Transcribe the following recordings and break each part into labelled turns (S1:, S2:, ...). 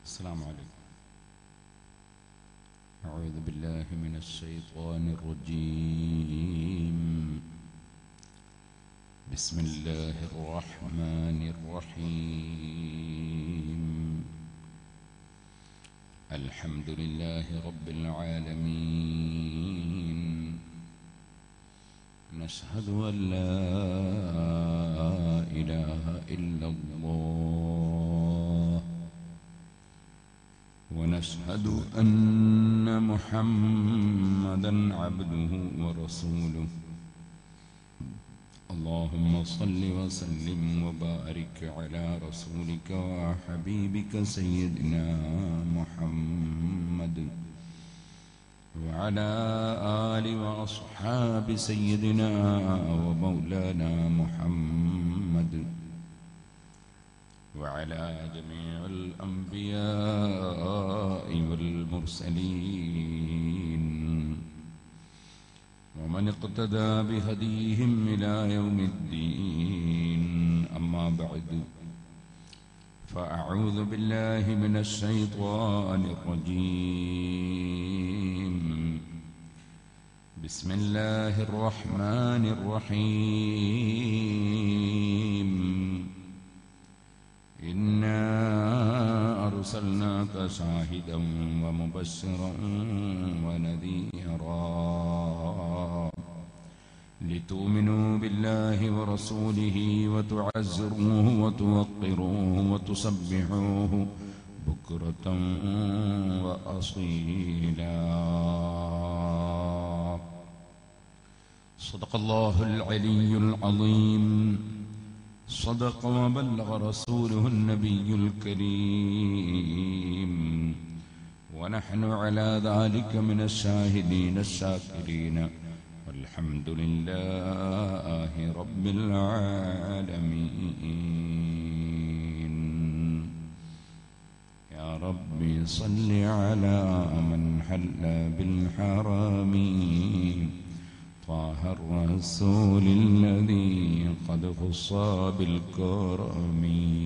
S1: السلام عليكم أعوذ بالله من الشيطان الرجيم بسم الله الرحمن الرحيم الحمد لله رب العالمين نشهد أن لا إله إلا الله ونشهد أن محمدا عبده ورسوله اللهم صل وسلم وبارك على رسولك وحبيبك سيدنا محمد وعلى آل وأصحاب سيدنا ومولانا محمد وعلى جميع الأنبياء والمرسلين ومن اقتدى بهديهم إلى يوم الدين أما بعد فأعوذ بالله من الشيطان الرجيم بسم الله الرحمن الرحيم إنا أرسلناك شاهدا ومبشرا ونذيرا لتؤمنوا بالله ورسوله وتعزروه وتوقروه وتسبحوه بكرة وأصيلا صدق الله العلي العظيم صدق وبلغ رسوله النبي الكريم ونحن على ذلك من الشاهدين الشاكرين والحمد لله رب العالمين يا ربي صل على من حل بالحرم طه الرسول الذي قد خص بالكرم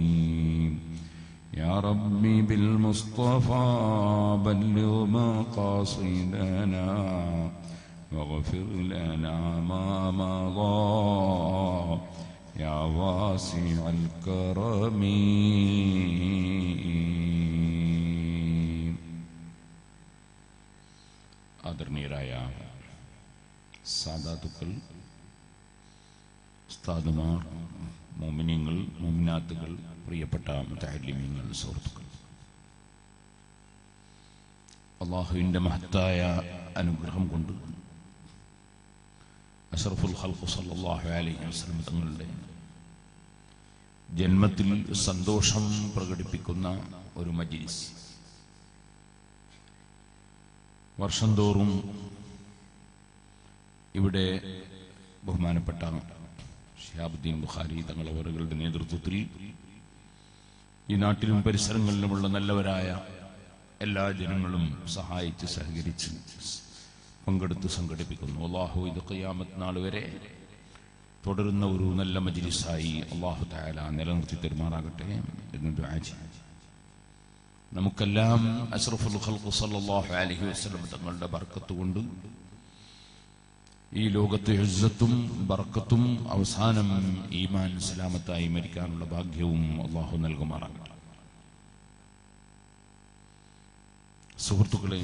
S1: يا ربي بالمصطفى بلغ مقاصدنا واغفر لنا ما مضى يا واسع الكرم ആദരണീയരായ സാദാത്തുക്കൾ ഉസ്താദുമാർ മോമിനിയങ്ങൾ മോമിനാത്തുകൾ പ്രിയപ്പെട്ട മുത്തഹല്ലിമീങ്ങൾ സുഹൃത്തുക്കൾ അള്ളാഹുവിൻ്റെ മഹത്തായ അനുഗ്രഹം കൊണ്ട് അഷറഫുൽ ഖൽഖു സല്ലല്ലാഹു അലൈഹി വസല്ലം തങ്ങളുടെ ജന്മത്തിൽ സന്തോഷം പ്രകടിപ്പിക്കുന്ന ഒരു മജ്ലിസ് വർഷം തോറും ഇവിടെ ബഹുമാനപ്പെട്ട ഷിഹാബുദ്ദീൻ ബുഖാരി തങ്ങളവറുകളുടെ നേതൃത്വത്തിൽ ഈ നാട്ടിലും പരിസരങ്ങളിലുമുള്ള നല്ലവരായ എല്ലാ ജനങ്ങളും സഹായിച്ച് സഹകരിച്ച് പങ്കെടുത്ത് സംഘടിപ്പിക്കുന്നു അള്ളാഹു ഇത് ഖിയാമത്ത് നാൾ വരെ തുടരുന്ന ഒരു നല്ല മജിലിസായി അള്ളാഹു തായാല നിലനിർത്തി തെരുമാറാകട്ടെ എന്ന് ദുആ ചെയ്യാം നമുക്കെല്ലാം അഷ്റഫുൽ ഖൽഖു സല്ലല്ലാഹു അലൈഹി വസല്ലം തങ്ങളുടെ ബർക്കത്ത് കൊണ്ട് ഈ ലോകത്തെ ഇസ്സത്തും ബർക്കത്തും അവസാനം ഈമാൻ സലാമത്തായി മരിക്കാനുള്ള ഭാഗ്യവും അള്ളാഹു നൽകുമാറാകട്ടെ സുഹൃത്തുക്കളെ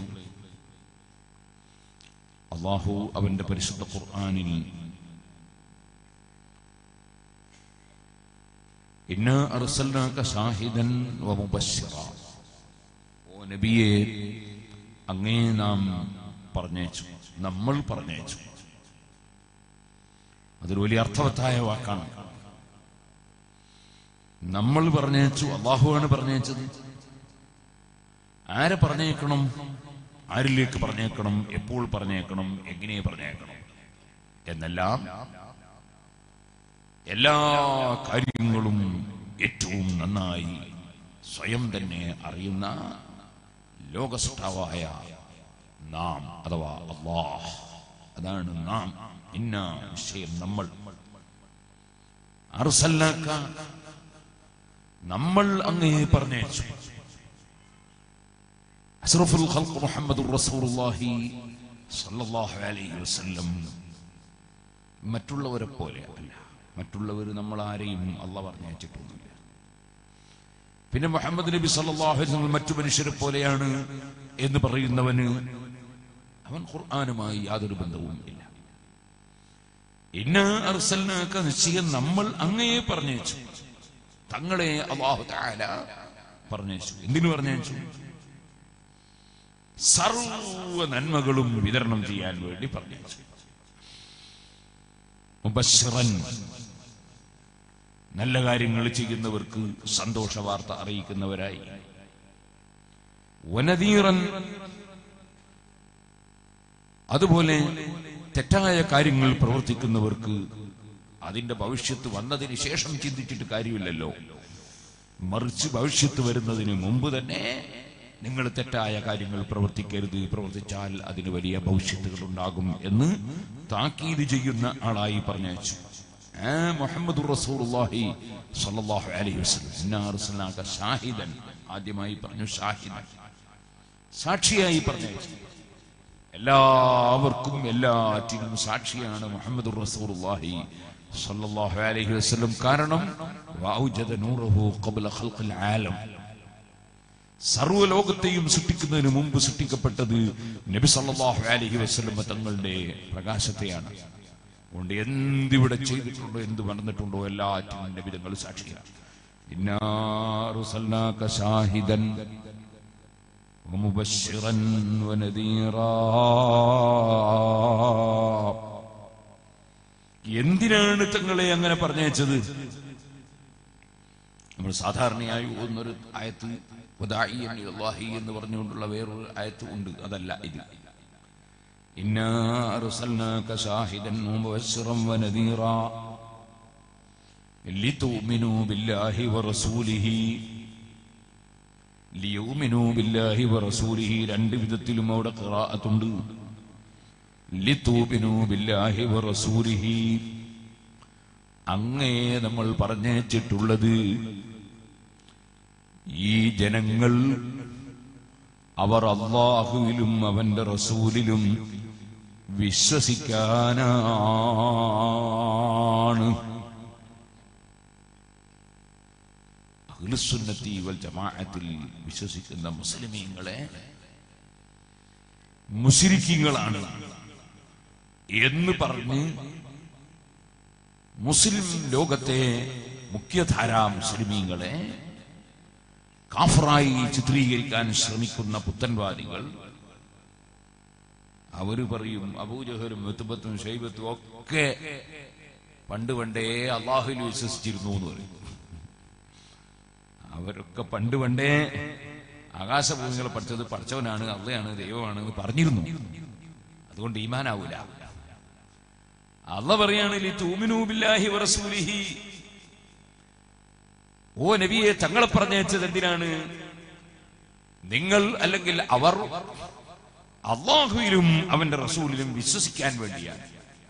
S1: അള്ളാഹു അവന്റെ പരിശുദ്ധ ഖുർആനിൽ ഇന്ന അർസൽനാക ഷാഹിദൻ വമുബശ്ശിറ ഓ നബിയെ അങ്ങേ നാം പറഞ്ഞേച്ചു നമ്മൾ പറഞ്ഞേച്ചു അതൊരു വലിയ അർത്ഥവത്തായ വാക്കാണ് നമ്മൾ പറഞ്ഞേച്ചു അള്ളാഹുവാണ് പറഞ്ഞേച്ചത് ആരെ പറഞ്ഞേക്കണം ആരിലേക്ക് പറഞ്ഞേക്കണം എപ്പോൾ പറഞ്ഞേക്കണം എങ്ങനെ പറഞ്ഞേക്കണം എന്നെല്ലാം എല്ലാ കാര്യങ്ങളും ഏറ്റവും നന്നായി സ്വയം തന്നെ അറിയുന്ന ലോകസ്റ്റാവായ നാം അഥവാ അള്ളാഹ് അതാണ് നാം ഇന്ന വിഷയം നമ്മൾ അർസല്ലാക്ക നമ്മൾ അങ്ങേ പറഞ്ഞേച്ചു അസ്റഫുൽ ഖൽഖ് മുഹമ്മദുർ റസൂലുള്ളാഹി സല്ലല്ലാഹു അലൈഹി വസല്ലം മറ്റുള്ളവരെ പോലെ അല്ല മറ്റുള്ളവർ നമ്മൾ ആരെയും അല്ല പറഞ്ഞയച്ചിട്ടൊന്നുമില്ല പിന്നെ മുഹമ്മദ് നബി സല്ലല്ലാഹു അലൈഹി വസല്ലം മറ്റു മനുഷ്യരെ പോലെയാണ് എന്ന് പറയുന്നവന് അവൻ ഖുർആനുമായി യാതൊരു ബന്ധവും ഇല്ല ഇന്ന അർസൽനാക്ക നിശ്ചയം നമ്മൾ അങ്ങയെ പറഞ്ഞയച്ചു തങ്ങളെ അള്ളാഹു തആല പറഞ്ഞയച്ചു എന്തിനു പറഞ്ഞയച്ചു സർവ നന്മകളും വിതരണം ചെയ്യാൻ വേണ്ടി പറഞ്ഞയച്ചു മുബശ്ശിറൻ നല്ല കാര്യങ്ങൾ ചെയ്യുന്നവർക്ക് സന്തോഷ വാർത്ത അറിയിക്കുന്നവരായി വനദീറൻ അതുപോലെ തെറ്റായ കാര്യങ്ങൾ പ്രവർത്തിക്കുന്നവർക്ക് അതിന്റെ ഭവിഷ്യത്ത് വന്നതിന് ശേഷം ചിന്തിച്ചിട്ട് കാര്യമില്ലല്ലോ മറിച്ച് ഭവിഷ്യത്ത് വരുന്നതിന് മുമ്പ് തന്നെ നിങ്ങൾ തെറ്റായ കാര്യങ്ങൾ പ്രവർത്തിക്കരുത് പ്രവർത്തിച്ചാൽ അതിന് വലിയ ഭവിഷ്യത്തുകൾ ഉണ്ടാകും എന്ന് താക്കീത് ചെയ്യുന്ന ആളായി പറഞ്ഞയച്ചു ആ മുഹമ്മദ് റസൂലുള്ളാഹി സ്വല്ലല്ലാഹു അലൈഹി വസല്ലം ഇന്നാ അർസൽനാക ഷാഹിദൻ ആദ്യമായി പറഞ്ഞു ഷാഹിദൻ സാക്ഷിയായി പറഞ്ഞയച്ചു എല്ലാവർക്കും എല്ലാറ്റിനും സാക്ഷിയാണ് മുഹമ്മദ് റസൂലുള്ളാഹി സ്വല്ലല്ലാഹു അലൈഹി വസല്ലം കാരണം വഔജദ നൂറഹു ഖബ്ല ഖൽഖിൽ ആലം സർവ്വലോകത്തെയും സൃഷ്ടിക്കുന്നതിന് മുമ്പ് സൃഷ്ടിക്കപ്പെട്ടത് നബി സല്ലല്ലാഹു അലൈഹി വസല്ലം തങ്ങളുടെ പ്രകാശത്തെയാണ് അതുകൊണ്ട് എന്തിവിടെ ചെയ്തിട്ടുണ്ടോ എന്ത് നടന്നിട്ടുണ്ടോ എല്ലാറ്റിനും നബി തങ്ങൾ സാക്ഷിയാണ് ഇന്നാ അർസൽനാക ഷാഹിദൻ ومبشرا ونذيرا എന്തിനാണ് തങ്ങളെ അങ്ങനെ പറഞ്ഞയച്ചത് നമ്മൾ സാധാരണയായി ഒന്നൊരു ആയത്ത് വദാഇയൻ ഇലല്ലാഹി എന്ന് പറഞ്ഞുകൊണ്ടുള്ള വേറൊരു ആയത്ത് ഉണ്ട് അതല്ല ഇത് ഇന്നാ അർസൽനാക ഷാഹിദൻ മുബശ്ശിറൻ വനദീറാ ലിതുഅ്മിനൂ ബില്ലാഹി വറസൂലിഹി ലിയൗമിനൂ ബില്ലാഹി വറസൂലിഹി രണ്ട് വിധത്തിലും അവിടെ ഖിറാഅത്തുണ്ട് ലിതൂബിനൂ ബില്ലാഹി വറസൂലിഹി അങ്ങേ നമ്മൾ പറഞ്ഞേച്ചിട്ടുള്ളത് ഈ ജനങ്ങൾ അവർ അള്ളാഹുവിലും അവന്റെ റസൂലിലും വിശ്വസിക്കാനാണ് അഖിലുസുന്നത്തി വൽ ജമാഅത്തിൽ വിശ്വസിക്കുന്ന മുസ്ലിമീങ്ങളെ മുസ്ലിക്കീങ്ങളാണ് എന്ന് പറഞ്ഞ് മുസ്ലിം ലോകത്തെ മുഖ്യധാരാ മുസ്ലിമീങ്ങളെ കാഫറായി ചിത്രീകരിക്കാൻ ശ്രമിക്കുന്ന പുത്തൻവാദികൾ അവര് പറയും അബൂജഹലും മെത്തുബത്തും ഷൈബത്തും ഒക്കെ പണ്ട് പണ്ടേ അള്ളാഹുൽ വിശ്വസിച്ചിരുന്നു എന്ന് പറയും അവരൊക്കെ പണ്ട് പണ്ടേ ആകാശഭൂമികളെ പഠിച്ചത് പഠിച്ചവനാണ് അള്ളയാണ് ദൈവമാണ് എന്ന് പറഞ്ഞിരുന്നു അതുകൊണ്ട് ഈമാനാവൂല അള്ള പറയാണ് ലി തൂമിനൂ ബില്ലാഹി വറസൂലിഹി ഓ നബിയെ തങ്ങളെ പറഞ്ഞയച്ചത് എന്തിനാണ് നിങ്ങൾ അല്ലെങ്കിൽ അവർ അള്ളാഹുവിലും അവന്റെ റസൂലിലും വിശ്വസിക്കാൻ വേണ്ടിയാണ്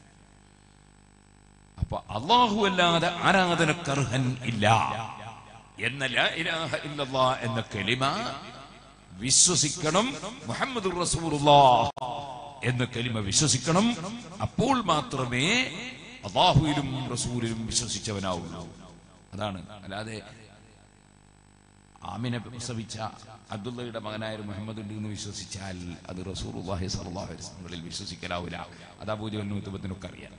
S1: അപ്പൊ അള്ളാഹു അല്ലാതെ ആരാധനക്കർഹൻ ഇല്ല എന്ന ലാ ഇലാഹ ഇല്ലല്ലാ എന്ന കലിമ വിശ്വസിക്കണം മുഹമ്മദ് റസൂലുള്ളാഹ് എന്ന കലിമ വിശ്വസിക്കണം അപ്പോൾ മാത്രമേ അള്ളാഹുവിലും റസൂലിലും വിശ്വസിച്ചവനാവുള്ളൂ അതാണ് അല്ലാതെ ആമിനെ പ്രസവിച്ച അബ്ദുള്ളയുടെ മകനായ ഒരു മുഹമ്മദ് ഉണ്ട് എന്ന് വിശ്വസിച്ചാൽ അത് റസൂർഹി സലാഹുലിൽ വിശ്വസിക്കലാവില്ല അത് അബൂജനൊക്കെ അറിയാം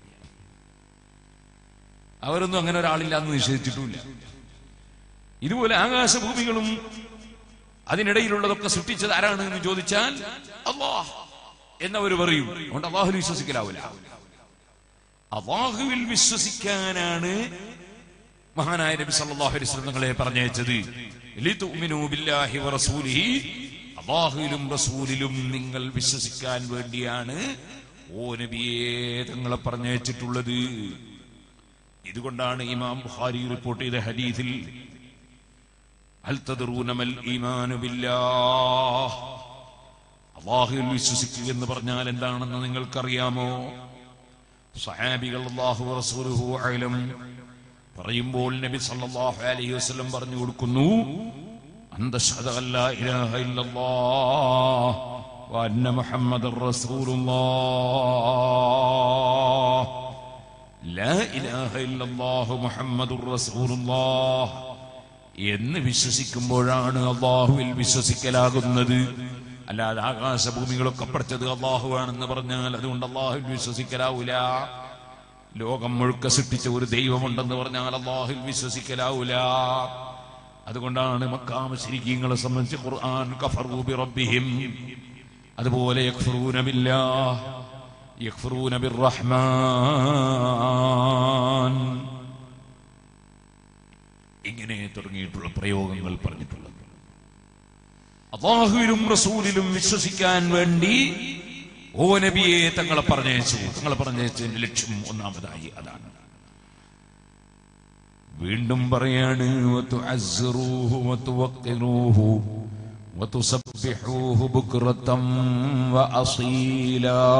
S1: അവരൊന്നും അങ്ങനെ ഒരാളില്ല എന്ന് നിഷേധിച്ചിട്ടുമില്ല ഇതുപോലെ ആകാശഭൂമികളും അതിനിടയിലുള്ളതൊക്കെ സൃഷ്ടിച്ചത് ആരാണ് എന്ന് ചോദിച്ചാൽ അള്ളാഹ് എന്നവർ പറയും അതുകൊണ്ട് അള്ളാഹുൽ വിശ്വസിക്കലാവില്ല അള്ളാഹുവിൽ വിശ്വസിക്കാനാണ് മഹാനായ നബി സല്ലല്ലാഹു അലൈഹി വസല്ലം തങ്ങളെ പറഞ്ഞയച്ചത് ലിതുഅ്മിനൂ ബില്ലാഹി വറസൂലിഹി അള്ളാഹുവിലും റസൂലിലും നിങ്ങൾ വിശ്വസിക്കാൻ വേണ്ടിയാണ് ഓ നബിയെ തങ്ങളെ പറഞ്ഞയച്ചിട്ടുള്ളത് ഇതുകൊണ്ടാണ് ഇമാം ബുഖാരി റിപ്പോർട്ട് ചെയ്ത ഹദീസിൽ ഹൽ തദ്റൂന മൽ ഈമാനു ബില്ലാഹ് അള്ളാഹുവിൽ വിശ്വസിക്കുക എന്ന് പറഞ്ഞാൽ എന്താണെന്ന് നിങ്ങൾക്കറിയാമോ സഹാബികൾ അള്ളാഹു റസൂലുഹു അലം പറയുമ്പോൾ നബി സല്ലല്ലാഹു അലൈഹി വസല്ലം പറഞ്ഞു കൊടുക്കുന്നു أن تشهد أن لا إله إلا الله وأن محمد رسول الله لا إله إلا الله محمد رسول الله എന്ന് വിശ്വസിക്കുമ്പോഴാണ് അള്ളാഹുവിൽ വിശ്വസിക്കലാകുന്നത് അല്ലാതെ ആകാശഭൂമികളൊക്കെ പഠിച്ചത് അള്ളാഹുവാണെന്ന് പറഞ്ഞാൽ അതുകൊണ്ട് അള്ളാഹുവിൽ വിശ്വസിക്കലാവൂല ലോകം മുഴുക്ക സൃഷ്ടിച്ച ഒരു ദൈവമുണ്ടെന്ന് പറഞ്ഞാൽ അള്ളാഹുവിൽ വിശ്വസിക്കലാവൂല അതുകൊണ്ടാണ് മക്കാമ ശരിക്കീങ്ങളെ സംബന്ധിച്ച് ഖുർആൻ കഫറൂ ബി റബ്ബിഹിം അതുപോലെ യക്ഫറൂന ബില്ലാഹ് യക്ഫറൂന ബിർറഹ്മാൻ ഇങ്ങനെ തുടങ്ങിയിട്ടുള്ള പ്രയോഗങ്ങൾ പറഞ്ഞിട്ടുള്ളത് അള്ളാഹുവിലും റസൂലിലും വിശ്വസിക്കാൻ വേണ്ടി ഓ നബിയെ തങ്ങളെ പറഞ്ഞയച്ചു തങ്ങളെ പറഞ്ഞയച്ചതിന്റെ ലക്ഷ്യം ഒന്നാമതായി അതാണ് വീണ്ടും പറയാണ് وتعزروه وتوقروه وتسبحوه بكرة وأصيلا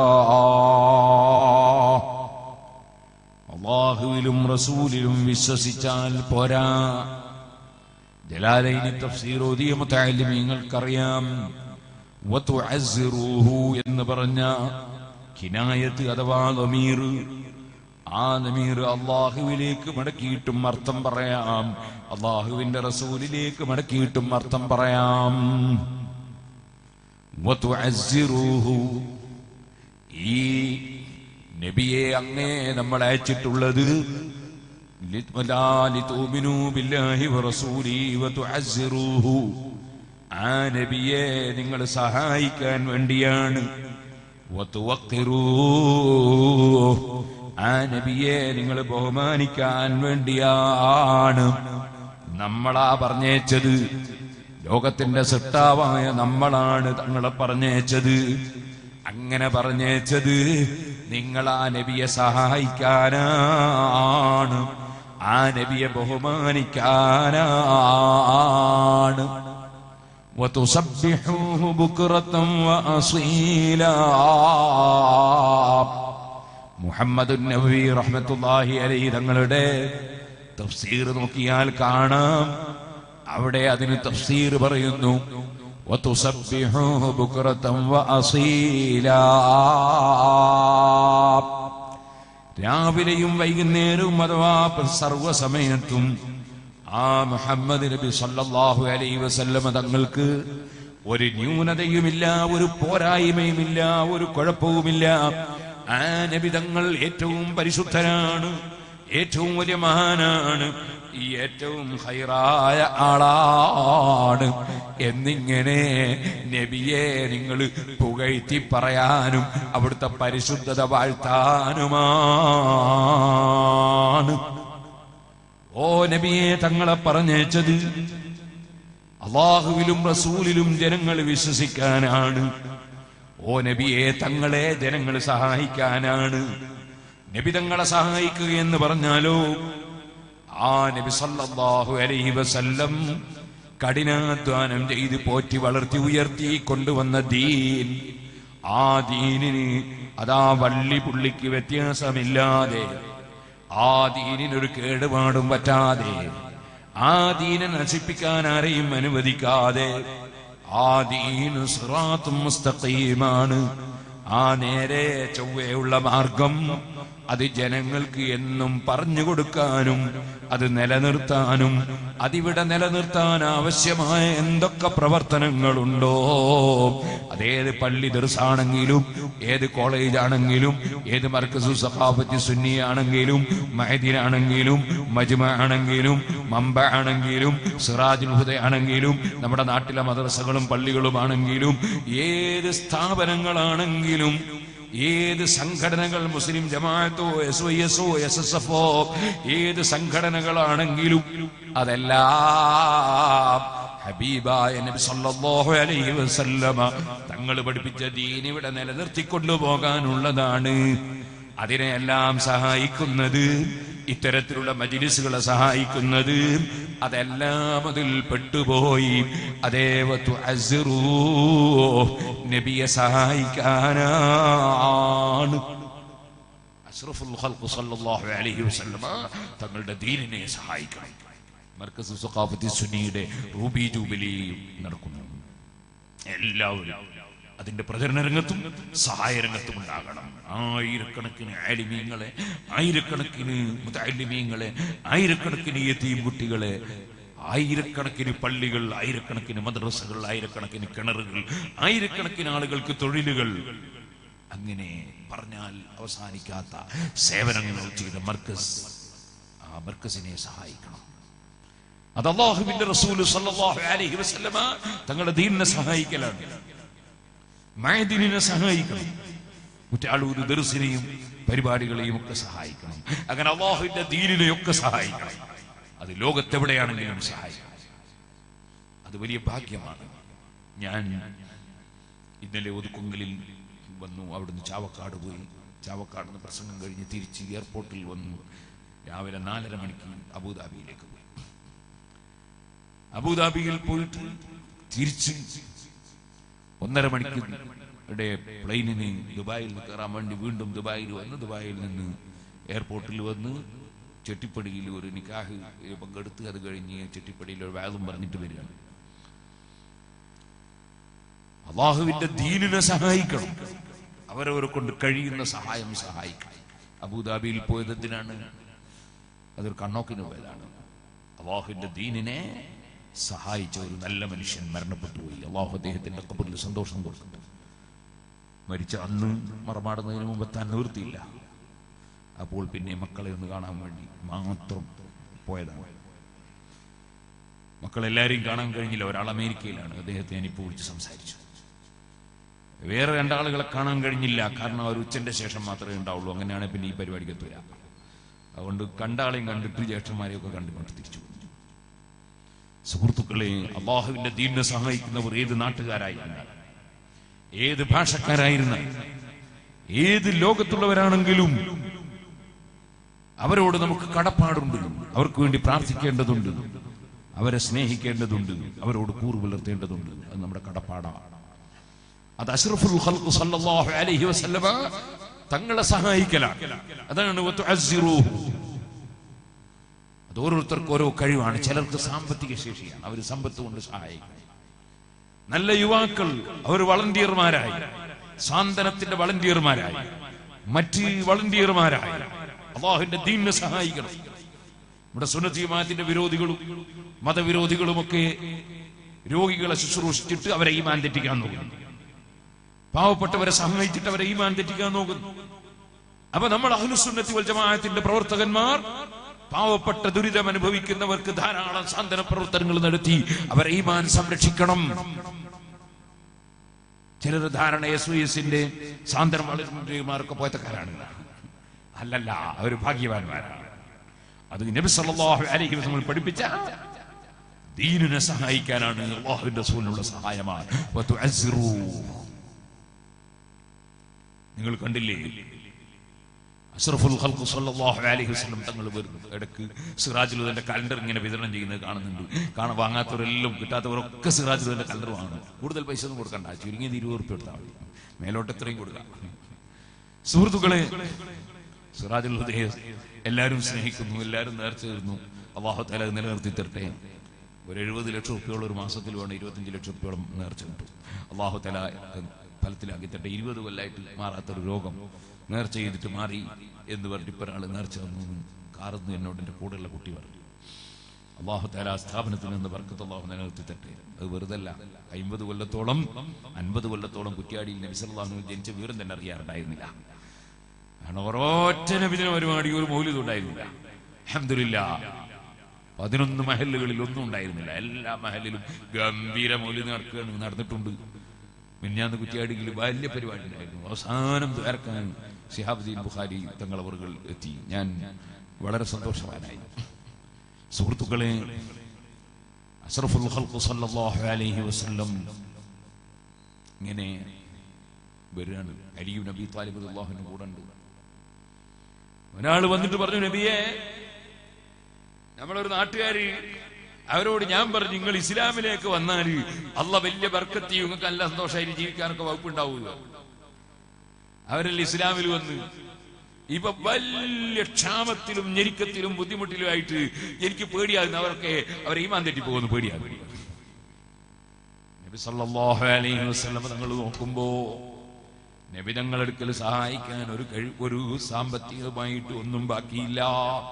S1: അള്ളാഹുവിലും റസൂലിലും വിശ്വസിച്ചാൽ പോരാ ജലാലൈനി തഫ്സീർ ഓതിയ മുത്തലിമീങ്ങൾക്കറിയാം വതുഅസ്സിറൂഹു എന്ന് പറഞ്ഞ കിനായത്ത് അഥവാ നമീർ ആ നമീർ അള്ളാഹുവിലേക്ക് മടക്കിയിട്ടും അർത്ഥം പറയാം അള്ളാഹുവിന്റെ റസൂലിലേക്ക് മടക്കിയിട്ടും അർത്ഥം പറയാം വതുഅസ്സിറൂഹു ഈ നബിയെ അങ്ങേ നമ്മൾ അയച്ചിട്ടുള്ളത് ലിതുമിനൂ ബില്ലാഹി വറസൂലി വതുഅസ്സിറൂഹു ആ നബിയെ നിങ്ങൾ സഹായിക്കാൻ വേണ്ടിയാണ് വതുവഖിറൂ ആ നബിയെ നിങ്ങൾ ബഹുമാനിക്കാൻ വേണ്ടിയാണ് നമ്മളാ പറഞ്ഞേച്ചത് ലോകത്തിന്റെ സൃഷ്ടാവായ നമ്മളാണ് തങ്ങളെ പറഞ്ഞേച്ചത് അങ്ങനെ പറഞ്ഞേച്ചത് നിങ്ങൾ ആ നബിയെ സഹായിക്കാനാണ് ആ നബിയെ ബഹുമാനിക്കാനാണ് وتسبحوه بكرة وأصيلا മുഹമ്മദ് നബി റഹ്മത്തുള്ളാഹി അലൈഹി തങ്ങളുടെ തഫ്സീർ നോക്കിയാൽ കാണാം അവിടെ അതിന് തഫ്സീർ പറയുന്നു وتسبحوه بكرة وأصيلا രാവിലെയും വൈകുന്നേരവും അഥവാ സർവസമയത്തും ആ മുഹമ്മദ് നബി സല്ലല്ലാഹു അലൈഹി വസല്ലമ തങ്ങൾക്ക് ഒരു ന്യൂനതയുമില്ല ഒരു പോരായ്മയുമില്ല ഒരു കുഴപ്പവുമില്ല ആ നബി തങ്ങൾ ഏറ്റവും പരിശുദ്ധനാണ് ഏറ്റവും വലിയ മഹാനാണ് ഈ ഏറ്റവും ഹൈറായ ആളാണ് എന്നിങ്ങനെ നബിയെ നിങ്ങൾ പുകഴ്ത്തി പറയാനും അവിടുത്തെ പരിശുദ്ധത വാഴ്ത്താനുമാണ് ഓ നബിയെ തങ്ങളെ പറഞ്ഞേച്ചത് അള്ളാഹുവിലും റസൂലിലും ജനങ്ങൾ വിശ്വസിക്കാനാണ് ഓ നബിയെ തങ്ങളെ ജനങ്ങൾ സഹായിക്കാനാണ് നബി തങ്ങളെ സഹായിക്കുക എന്ന് പറഞ്ഞാലോ ആ നബി സല്ലല്ലാഹു അലൈഹി വസല്ലം കഠിനാധ്വാനം ചെയ്ത് പോറ്റി വളർത്തി ഉയർത്തി കൊണ്ടുവന്ന ദീൻ ആ ദീനിന് അതാ വള്ളി പുള്ളിക്ക് വ്യത്യാസമില്ലാതെ ആ ദീനിനൊരു കേടുപാടും പറ്റാതെ ആ ദീനെ നശിപ്പിക്കാൻ ആരെയും അനുവദിക്കാതെ ആ ദീന് സിറാത്തും മുസ്തഖീമാണ് ആ നേരെ ചൊവ്വയുള്ള മാർഗം അത് ജനങ്ങൾക്ക് എന്നും പറഞ്ഞു കൊടുക്കാനും അത് നിലനിർത്താനും അതിവിടെ നിലനിർത്താൻ ആവശ്യമായ എന്തൊക്കെ പ്രവർത്തനങ്ങളുണ്ടോ അതേത് പള്ളി ദർസാണെങ്കിലും ഏത് കോളേജ് ആണെങ്കിലും ഏത് മർക്കസു സഖാഫത്ത് സുന്നി ആണെങ്കിലും മഹദിനാണെങ്കിലും മജ്മ ആണെങ്കിലും മമ്പ ആണെങ്കിലും സിറാജുൽ ഹുദ ആണെങ്കിലും നമ്മുടെ നാട്ടിലെ മദ്രസകളും പള്ളികളും ആണെങ്കിലും ഏത് സ്ഥാപനങ്ങളാണെങ്കിലും ഏത് സംഘടനകൾ മുസ്ലിം ജമാഅത്തോ എസ് വൈ എസ് ഒ എസ് എസ് എഫ് ഒ ഏത് സംഘടനകളാണെങ്കിലും അതെല്ലാം ഹബീബായ നബി സല്ലല്ലാഹു അലൈഹി വസല്ലമ തങ്ങൾ പഠിപ്പിച്ച ദീൻ ഇവിടെ നിലനിർത്തിക്കൊണ്ടു പോകാനുള്ളതാണ് അതിനെയെല്ലാം സഹായിക്കുന്നത് ഇത്തരത്തിലുള്ള മജിലിസുകളെ സഹായിക്കുന്നത് അതെല്ലാം അതിൽ പെട്ടുപോയി അതേവത്തു അസിറൂ നബിയെ സഹായിക്കാനാണ് അഷ്റഫുൽ ഖൽഖ് സല്ലല്ലാഹു അലൈഹി വസല്ലമ തങ്ങളുടെ ദീനിനെ സഹായിക്കണം മർക്കസ് സുഖാഫത്തി സുന്നിയുടെ റൂബി ജൂബിലി നടക്കുന്നു എല്ലാവരും അതിന്റെ പ്രചരണ രംഗത്തും സഹായ രംഗത്തും ഉണ്ടാകണം ആയിരക്കണക്കിന് ആലിമീങ്ങളെ ആയിരക്കണക്കിന് മുതാലിമീങ്ങളെ ആയിരക്കണക്കിന് യതീം കുട്ടികളെ ആയിരക്കണക്കിന് പള്ളികൾ ആയിരക്കണക്കിന് മദ്രസകൾ ആയിരക്കണക്കിന് കിണറുകൾ ആയിരക്കണക്കിന് ആളുകൾക്ക് തൊഴിലുകൾ അങ്ങനെ പറഞ്ഞാൽ അവസാനിക്കാത്ത സേവനങ്ങൾ ചെയ്ത മർക്കസ് ആ മർക്കസിനെ സഹായിക്കണം അത് അള്ളാഹുവിന്റെ റസൂൽ സല്ലല്ലാഹു അലൈഹി വസല്ലമ തങ്ങളുടെ ദീനിനെ സഹായിക്കലാണ് മഴദീനിനെ സഹായിക്കണം കുറ്റാളൂർ ദർസിനെയും പരിപാടികളെയും ഒക്കെ സഹായിക്കണം അങ്ങനെ അള്ളാഹുവിന്റെ ദീനിനെയൊക്കെ സഹായിക്കണം അത് ലോകത്തെവിടെയാണെങ്കിലും സഹായിക്കണം അത് വലിയ ഭാഗ്യമാണ് ഞാൻ ഇന്നലെ ഒതുക്കുങ്കലിൽ വന്നു അവിടുന്ന് ചാവക്കാട് പോയി ചാവക്കാട് നിന്ന് പ്രസംഗം കഴിഞ്ഞ് തിരിച്ച് എയർപോർട്ടിൽ വന്നു രാവിലെ നാലര മണിക്ക് അബുദാബിയിലേക്ക് പോയി അബുദാബിയിൽ പോയിട്ട് തിരിച്ച് ഒന്നര മണിക്ക് ഇവിടെ പ്ലെയിനിന് ദുബായിൽ നിന്ന് കയറാൻ വേണ്ടി വീണ്ടും ദുബായിൽ വന്ന് ദുബായിൽ നിന്ന് എയർപോർട്ടിൽ വന്ന് ചെട്ടിപ്പടിയിൽ ഒരു നിക്കാഹ് പങ്കെടുത്ത് അത് കഴിഞ്ഞ് ചെട്ടിപ്പടിയിൽ ഒരു വാദം പറഞ്ഞിട്ട് വരികയാണ് അള്ളാഹുവിന്റെ ദീനിനെ സഹായിക്കണം അവരവരെ കൊണ്ട് കഴിയുന്ന സഹായം സഹായിക്കണം അബുദാബിയിൽ പോയത് എന്തിനാണ് അതൊരു കണ്ണോക്കിന് പോയതാണ് അള്ളാഹുവിന്റെ ദീനിനെ സഹായിച്ച ഒരു നല്ല മനുഷ്യൻ മരണപ്പെട്ടു പോയി അള്ളാഹു അദ്ദേഹത്തിന്റെ കബറിൽ സന്തോഷം കൊടുക്കട്ടെ മരിച്ച അന്ന് മറമാടുന്നതിന് മുമ്പ് താൻ നിവൃത്തിയില്ല അപ്പോൾ പിന്നെ മക്കളെ ഒന്ന് കാണാൻ വേണ്ടി മാത്രം പോയതാണ് മക്കളെല്ലാരെയും കാണാൻ കഴിഞ്ഞില്ല ഒരാൾ അമേരിക്കയിലാണ് അദ്ദേഹത്തെ ഞാനിപ്പോൾ വിളിച്ച് സംസാരിച്ചു വേറെ രണ്ടാളുകളെ കാണാൻ കഴിഞ്ഞില്ല കാരണം അവർ ഉച്ചന്റെ ശേഷം മാത്രമേ ഉണ്ടാവുള്ളൂ അങ്ങനെയാണെങ്കിൽ പിന്നെ ഈ പരിപാടിക്ക് എത്തൂല അതുകൊണ്ട് കണ്ടാളെയും കണ്ടിട്ട് ജ്യേഷ്ഠന്മാരെയൊക്കെ കണ്ടുകൊണ്ട് തിരിച്ചു വന്നു. സുഹൃത്തുക്കളെ അള്ളാഹുവിന്റെ ദീനിനെ സഹായിക്കുന്നവർ ഏത് നാട്ടുകാരായിരുന്നു ഏത് ഭാഷക്കാരായിരുന്ന ഏത് ലോകത്തുള്ളവരാണെങ്കിലും അവരോട് നമുക്ക് കടപ്പാടുണ്ട് അവർക്ക് വേണ്ടി പ്രാർത്ഥിക്കേണ്ടതുണ്ട് അവരെ സ്നേഹിക്കേണ്ടതുണ്ട് അവരോട് കൂറ് പുലർത്തേണ്ടതുണ്ട് അത് നമ്മുടെ കടപ്പാടാണ് അത് അഷ്റഫുൽ ഖൽഖ് സല്ലല്ലാഹു അലൈഹി വസല്ലമ തങ്ങളെ സഹായിക്കലാണ് അതാണ് വതുഅസ്സിറൂഹു. അത് ഓരോരുത്തർക്കും ഓരോ കഴിവാണ് ചിലർക്ക് സാമ്പത്തിക ശേഷിയാണ് അവർ സമ്പത്ത് കൊണ്ട് സഹായിക്കും നല്ല യുവാക്കൾ അവർ വളണ്ടിയർമാരായി സാന്ത്വനത്തിന്റെ വളണ്ടിയർമാരായി മറ്റ് വളണ്ടിയർമാരായി അള്ളാഹുവിന്റെ ദീനിനെ സഹായിക്കണം നമ്മുടെ സുന്നത്തിമാത്തിന്റെ വിരോധികളും മതവിരോധികളുമൊക്കെ രോഗികളെ ശുശ്രൂഷിച്ചിട്ട് അവരെ ഈമാൻ തെറ്റിക്കാൻ നോക്കുന്നു പാവപ്പെട്ടവരെ സഹായിച്ചിട്ട് അവരെ ഈമാൻ തെറ്റിക്കാൻ നോക്കുന്നു അപ്പൊ നമ്മൾ അഹ്ലുസുന്നത്തി വൽ ജമാഅത്തിന്റെ പ്രവർത്തകന്മാർ പാവപ്പെട്ട ദുരിതം അനുഭവിക്കുന്നവർക്ക് ധാരാളം സാന്ത്വന പ്രവർത്തനങ്ങൾ നടത്തി അവരെ ഈമാൻ സംരക്ഷിക്കണം ചിലർ ധാരണ എസ് വി എസിന്റെ സാന്ത്വന വളണ്ടിയർമാരൊക്കെ പോയത്തക്കാരാണ് അല്ലല്ല അവർ ഭാഗ്യവാന്മാരാണ് അത് നബി സല്ലല്ലാഹു അലൈഹി വസല്ലം പഠിപ്പിച്ച ദീനിനെ സഹായിക്കാനാണ് അള്ളാഹുവിന്റെ റസൂലിനുള്ള സഹായമാണ് വതുഅസ്സിറൂ. നിങ്ങൾ കണ്ടില്ലേ അഷ്റഫുൽ ഖൽഖ് സല്ലല്ലാഹു അലൈഹി വസല്ലം തങ്ങൾ വരുന്നു ഇടക്ക് സിറാജുലുദന്റെ കലണ്ടർ ഇങ്ങനെ വിതരണം ചെയ്യുന്നത് കാണുന്നുണ്ട് കാണാൻ വാങ്ങാത്തവരെല്ലാം കിട്ടാത്തവരൊക്കെ സിറാജുലുദന്റെ കലണ്ടർ വാങ്ങണം കൂടുതൽ പൈസ ഒന്നും കൊടുക്കണ്ട ചുരുങ്ങിയത് ഇരുപത് റുപ്യ എടുത്താൽ മതി മേലോട്ട് എത്രയും കൊടുക്കാം സുഹൃത്തുക്കളെ സിറാജുലുദയെ എല്ലാവരും സ്നേഹിക്കുന്നു എല്ലാവരും നേർച്ച തരുന്നു അള്ളാഹു തല നിലനിർത്തി തരട്ടെ ഒരു എഴുപത് ലക്ഷം റുപ്യോളം ഒരു മാസത്തിൽ വേണം ഇരുപത്തഞ്ച് ലക്ഷം റുപ്യോളം നേർച്ച കിട്ടും അള്ളാഹു തല ഫലത്തിലാക്കി തട്ടെ ഇരുപത് കൊല്ലായിട്ട് മാറാത്തൊരു രോഗം നേർച്ച ചെയ്തിട്ട് മാറി എന്ന് പറഞ്ഞിട്ട് ഇപ്പൊ ഒരാൾ നേർച്ച തന്നു കാറുന്നു എന്നോട് എൻ്റെ കൂടെയുള്ള കുട്ടി പറഞ്ഞു അള്ളാഹു താല ആ സ്ഥാപനത്തിൽ നിന്ന് വർക്കത്ത് അള്ളാഹു നിലനിർത്തി തട്ടെ അത് വെറുതല്ല അമ്പത് കൊല്ലത്തോളം അൻപത് കൊല്ലത്തോളം കുറ്റ്യാടിയിൽ നബിസല്ലാഹു ജനിച്ച വിവരം തന്നെ അറിയാറുണ്ടായിരുന്നില്ല കാരണം ഒരൊറ്റ നബിദിന പരിപാടി ഒരു മൗലിദ് ഉണ്ടായിരുന്നില്ല അഹമ്മദില്ല പതിനൊന്ന് മഹലുകളിൽ ഒന്നും ഉണ്ടായിരുന്നില്ല എല്ലാ മഹലിലും ഗംഭീര മൗലിദ് നടക്കുകയാണ് നടന്നിട്ടുണ്ട് മിന്നാന്ന് കുറ്റിയാടിയിൽ വലിയ പരിപാടി ഉണ്ടായിരുന്നു അവസാനം ദ്വാരക്കാൻ ഷിഹാബുദ്ദീൻ ബുഖാരി തങ്ങളവറുകൾ എത്തി ഞാൻ വളരെ സന്തോഷവാനായി സുഹൃത്തുക്കളെ അഷ്റഫുൽ ഖൽഖ് സല്ലല്ലാഹു അലൈഹി വസല്ലം ഇങ്ങനെ വരികയാണ് അലിയു നബി താലിബ് അള്ളാഹുവിന്റെ കൂടെ ഉണ്ട് ഒരാൾ വന്നിട്ട് പറഞ്ഞു നബിയെ നമ്മളൊരു നാട്ടുകാര് അവരോട് ഞാൻ പറഞ്ഞു നിങ്ങൾ ഇസ്ലാമിലേക്ക് വന്നാൽ അല്ല വലിയ ബർക്കത്തി നിങ്ങൾക്ക് നല്ല സന്തോഷമായിട്ട് ജീവിക്കാനൊക്കെ വകുപ്പുണ്ടാവുക അവരെല്ലാം ഇസ്ലാമിൽ വന്ന് ഇപ്പൊ വലിയ ക്ഷാമത്തിലും ഞെരുക്കത്തിലും ബുദ്ധിമുട്ടിലുമായിട്ട് എനിക്ക് പേടിയാകുന്ന അവർക്ക് അവർ ഈമാൻ തെറ്റി പോകുന്നു പേടിയാകും നബി സല്ലല്ലാഹു അലൈഹി വസല്ലം തങ്ങൾ നോക്കുമ്പോ നബി തങ്ങളെടുക്കൽ സഹായിക്കാൻ ഒരു കഴി ഒരു സാമ്പത്തികമായിട്ട് ഒന്നും ബാക്കിയില്ല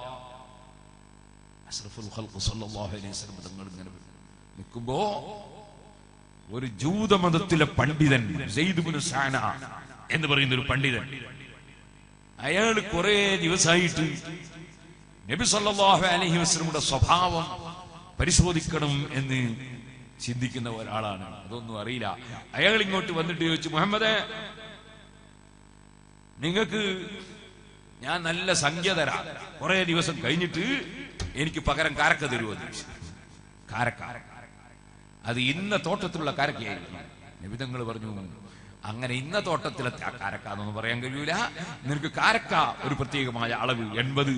S1: അഷ്റഫുൽ ഖൽഖ് സല്ലല്ലാഹു അലൈഹി വസല്ലം തങ്ങൾ ഇങ്ങനെ നിൽക്കുമ്പോ ഒരു ജൂതമതത്തിലെ പണ്ഡിതൻ സെയ്ദ് ഇബ്നു സാന എന്ന് പറയുന്ന ഒരു പണ്ഡിതൻ അയാൾ കുറെ ദിവസമായിട്ട് നബി സല്ലല്ലാഹു അലൈഹി വസല്ലമയുടെ സ്വഭാവം പരിശോധിക്കണം എന്ന് ചിന്തിക്കുന്ന ഒരാളാണ് അതൊന്നും അറിയില്ല അയാൾ ഇങ്ങോട്ട് വന്നിട്ട് ചോദിച്ചു മുഹമ്മദ് നിങ്ങൾക്ക് ഞാൻ നല്ല സംഖ്യ തരാം കുറെ ദിവസം കഴിഞ്ഞിട്ട് എനിക്ക് പകരം കാരക്ക തരുമോ എന്ന് ചോദിച്ചു. കാരക്ക അത് ഇന്ന തോട്ടത്തിലുള്ള കാരക്കയായിരുന്നു നിബിതങ്ങൾ പറഞ്ഞു അങ്ങനെ ഇന്ന തോട്ടത്തിലത്തെ ആ കാരക്ക എന്നൊന്നും പറയാൻ കഴിയൂല നിനക്ക് കാരക്ക ഒരു പ്രത്യേകമായ അളവ് എൺപത്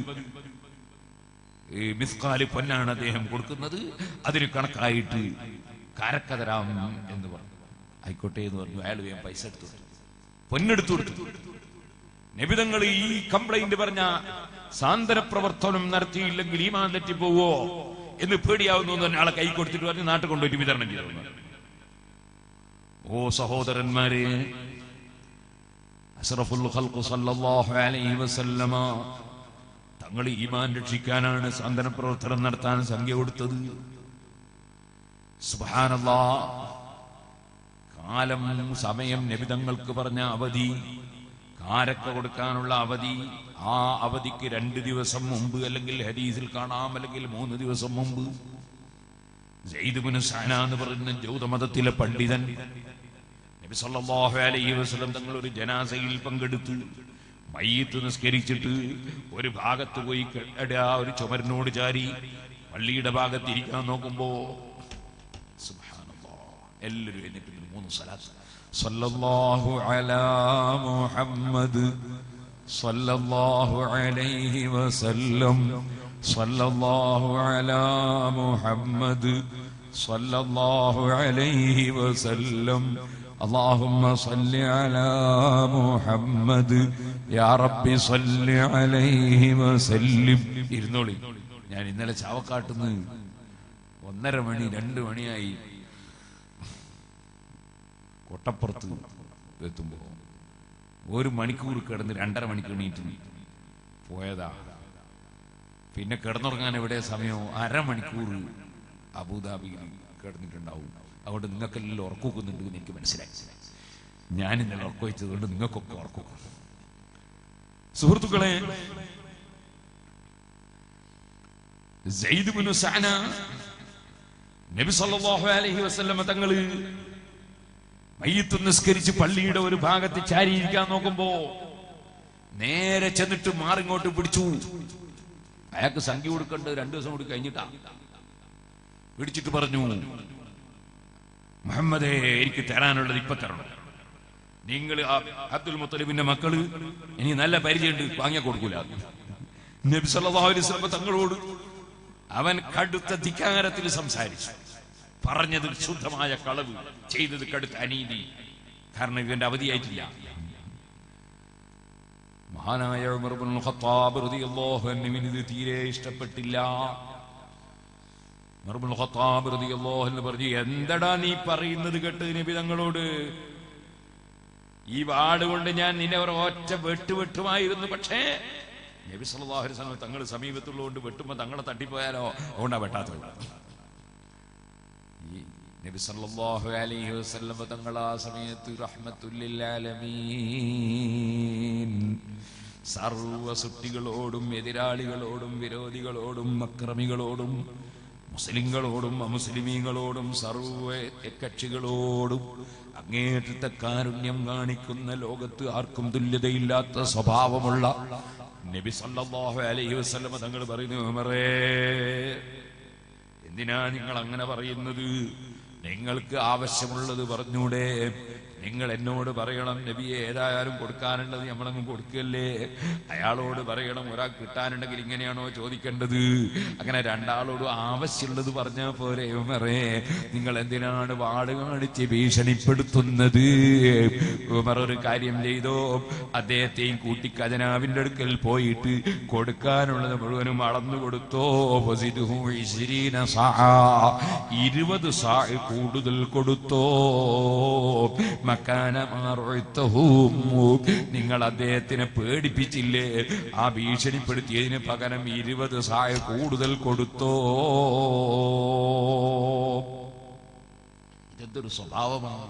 S1: ഈ മിസ്കാല് പൊന്നാണ് അദ്ദേഹം കൊടുക്കുന്നത് അതിന് കണക്കായിട്ട് കാരക്ക തരാം എന്ന് പറഞ്ഞു ആയിക്കോട്ടെ എന്ന് പറഞ്ഞു അയാൾ വേഗം പൈസ എടുത്തു കൊടുത്തു. പൊന്നെടുത്തു കൊടുത്തു നിബിതങ്ങൾ ഈ കംപ്ലൈന്റ് പറഞ്ഞ സാന്ത്വന പ്രവർത്തനം നടത്തിയില്ലെങ്കിൽ ഈ മാൻ തെറ്റിപ്പോവോ എന്ന് പേടിയാവുന്നു എന്ന് പറഞ്ഞ ആളെ കൈ കൊടുത്തിട്ട് പറഞ്ഞ് നാട്ടിൽ കൊണ്ടുപോയിട്ട് വിതരണം ചെയ്തു ഓ സഹോദരന്മാരെ അഷ്റഫുൽ ഖൽഖ് സല്ലല്ലാഹു അലൈഹി വസല്ലമ തങ്ങൾ ഈമാൻ രക്ഷിക്കാനാണ് സാന്ത്വന പ്രവർത്തനം നടത്താൻ സംഖ്യ കൊടുത്തത് സുബ്ഹാനല്ലാ കാലം സമയം നബിതങ്ങൾക്ക് പറഞ്ഞ അവധി കാരക്ക കൊടുക്കാനുള്ള അവധി ആ അവധിക്ക് രണ്ട് ദിവസം മുമ്പ് അല്ലെങ്കിൽ ഹദീസിൽ കാണാം അല്ലെങ്കിൽ മൂന്ന് ദിവസം മുമ്പ് ജയ്ദുബിന് സാന എന്ന് പറയുന്ന ജൗതമതത്തിലെ പണ്ഡിതൻ നബി സല്ലല്ലാഹു അലൈഹി വസല്ലം തങ്ങൾ ഒരു ജനാസയിൽ പങ്കെടുത്ത് മയ്യത്ത് നിസ്കരിച്ചിട്ട് ഒരു ഭാഗത്ത് പോയി കിട ഒരു ചുമരിനോട് ചാരി പള്ളിയുടെ ഭാഗത്ത് ഇരിക്കാൻ നോക്കുമ്പോ സുബ്ഹാനല്ലാഹ് എല്ലാവരും എന്നിട്ട് ഇതിന് മൂന്ന് സലാത്ത് സല്ലല്ലാഹു അലാ മുഹമ്മദ് സല്ലല്ലാഹു അലൈഹി വസല്ലം സല്ലല്ലാഹു അലാ മുഹമ്മദ് സല്ലല്ലാഹു അലൈഹി വസല്ലം اللهم صل على محمد يا رب صل عليه وسلم ഇരുന്നോളി ഞാൻ ഇന്നലെ ചാവക്കാട്ടുന്ന് ഒന്നര മണി രണ്ട് മണിയായി കൊട്ടപ്പുറത്ത് എത്തുമ്പോ ഒരു മണിക്കൂർ കിടന്ന് രണ്ടര മണിക്കൂർ എണീറ്റ് പോയതാ പിന്നെ കിടന്നുറങ്ങാൻ എവിടെ സമയം അരമണിക്കൂർ അബുദാബിയിൽ കിടന്നിട്ടുണ്ടാവും അതുകൊണ്ട് നിങ്ങൾക്കെല്ലാം ഉറക്കുന്നുണ്ട് എന്ന് എനിക്ക് മനസ്സിലായി ഞാൻ ഇന്നലെ ഉറക്കുവെച്ചത് കൊണ്ട് നിങ്ങൾക്കൊക്കെ ഉറക്കും സുഹൃത്തുക്കളെ സെയ്ദ് ബിനു സഅന നബി സല്ലല്ലാഹു അലൈഹി വസല്ലമ തങ്ങള് മയ്യത്ത് നിസ്കരിച്ച് പള്ളിയുടെ ഒരു ഭാഗത്ത് ചാരിയിരിക്കാൻ നോക്കുമ്പോ നേരെ ചെന്നിട്ട് മാറിങ്ങോട്ട് പിടിച്ചു അയാൾക്ക് സംഖ്യ കൊടുക്കേണ്ടത് രണ്ടു ദിവസം കൂടി കഴിഞ്ഞിട്ടാ പിടിച്ചിട്ട് പറഞ്ഞു മുഹമ്മദേ എനിക്ക് തരാനുള്ളത് ഇപ്പൊ തരണം നിങ്ങൾ അബ്ദുൽ മുത്തലിബിന്റെ മക്കള് ഇനി നല്ല പരിചയമുണ്ട് വാങ്ങിയ കൊടുക്കൂല നബി സല്ലല്ലാഹു അലൈഹി വസല്ലം തങ്ങളോട് അവൻ കടുത്ത ധിക്കാരത്തിൽ സംസാരിച്ചു പറഞ്ഞത് ശുദ്ധമായ കളവ് ചെയ്തത് കടുത്ത അനീതി കാരണം ഇവന്റെ അവധിയായിട്ടില്ല മഹാനായ ഉമർ ഇബ്നുൽ ഖത്താബ് റളിയല്ലാഹു അൻഹുവിന് ഇത് തീരെ ഇഷ്ടപ്പെട്ടില്ല ഉമർ ഇബ്നുൽ ഖത്താബ് റളിയല്ലാഹു അൻഹു പറഞ്ഞു എന്തടാ നീ പറയുന്നത് കേട്ട് നബി തങ്ങളോട് ഈ വാട് കൊണ്ട് ഞാൻ നിന്നെ ഒരു ഒറ്റ വെട്ട് വെട്ടുമായിരുന്നു പക്ഷേ നബി സല്ലല്ലാഹു അലൈഹി വസല്ലം തങ്ങൾ സമീപത്തുള്ളതുകൊണ്ട് വെട്ടുമ്പോൾ തങ്ങളെ തട്ടിപ്പോയാലോ അതുകൊണ്ടാ വെട്ടാത്തത് ഈ നബി സല്ലല്ലാഹു അലൈഹി വസല്ലം തങ്ങൾ ആ സമയത്ത് റഹ്മത്തുല്ലിൽ ആലമീൻ സർവ സുട്ടികളോടും എതിരാളികളോടും വിരോധികളോടും അക്രമികളോടും മുസ്ലിങ്ങളോടും അമുസ്ലിമീങ്ങളോടും സർവ കക്ഷികളോടും അങ്ങേറ്റത്തെ കാരുണ്യം കാണിക്കുന്ന ലോകത്ത് ആർക്കും തുല്യതയില്ലാത്ത സ്വഭാവമുള്ള നബി സല്ലല്ലാഹു അലൈഹി വസല്ലം തങ്ങൾ പറയുന്നു ഉമറേ എന്തിനാ നിങ്ങൾ അങ്ങനെ പറയുന്നത് നിങ്ങൾക്ക് ആവശ്യമുള്ളത് പറഞ്ഞൂടെ നിങ്ങൾ എന്നോട് പറയണം നബിയെ ഏതായാലും കൊടുക്കാനുള്ളത് നമ്മളങ്ങ് കൊടുക്കല്ലേ അയാളോട് പറയണം ഒരാൾ കിട്ടാനുണ്ടെങ്കിൽ ഇങ്ങനെയാണോ ചോദിക്കേണ്ടത് അങ്ങനെ രണ്ടാളോടും ആവശ്യമുള്ളത് പറഞ്ഞാൽ പോരെ ഉമറേ നിങ്ങൾ എന്തിനാണ് വാട് കാണിച്ച് ഭീഷണിപ്പെടുത്തുന്നത് ഉമർ ഒരു കാര്യം ചെയ്തോ അദ്ദേഹത്തെയും കൂട്ടി ഖജനാവിന്റെ അടുക്കൽ പോയിട്ട് കൊടുക്കാനുള്ളത് മുഴുവനും അളന്നു കൊടുത്തോ വസിദുഹു ഇശ്രീന സഅ. ഇരുപത് സാ കൂടുതൽ കൊടുത്തോ മക്കാന മാറുത്തഹും നിങ്ങൾ അദ്ദേഹത്തിനെ പേടിപ്പിച്ചില്ലേ ആ ഭീഷണിപ്പെടുത്തിയതിന് പകരം ഇരുപത് സായ കൂടുതൽ കൊടുത്തോ ഇതെന്തൊരു സ്വഭാവമാണ്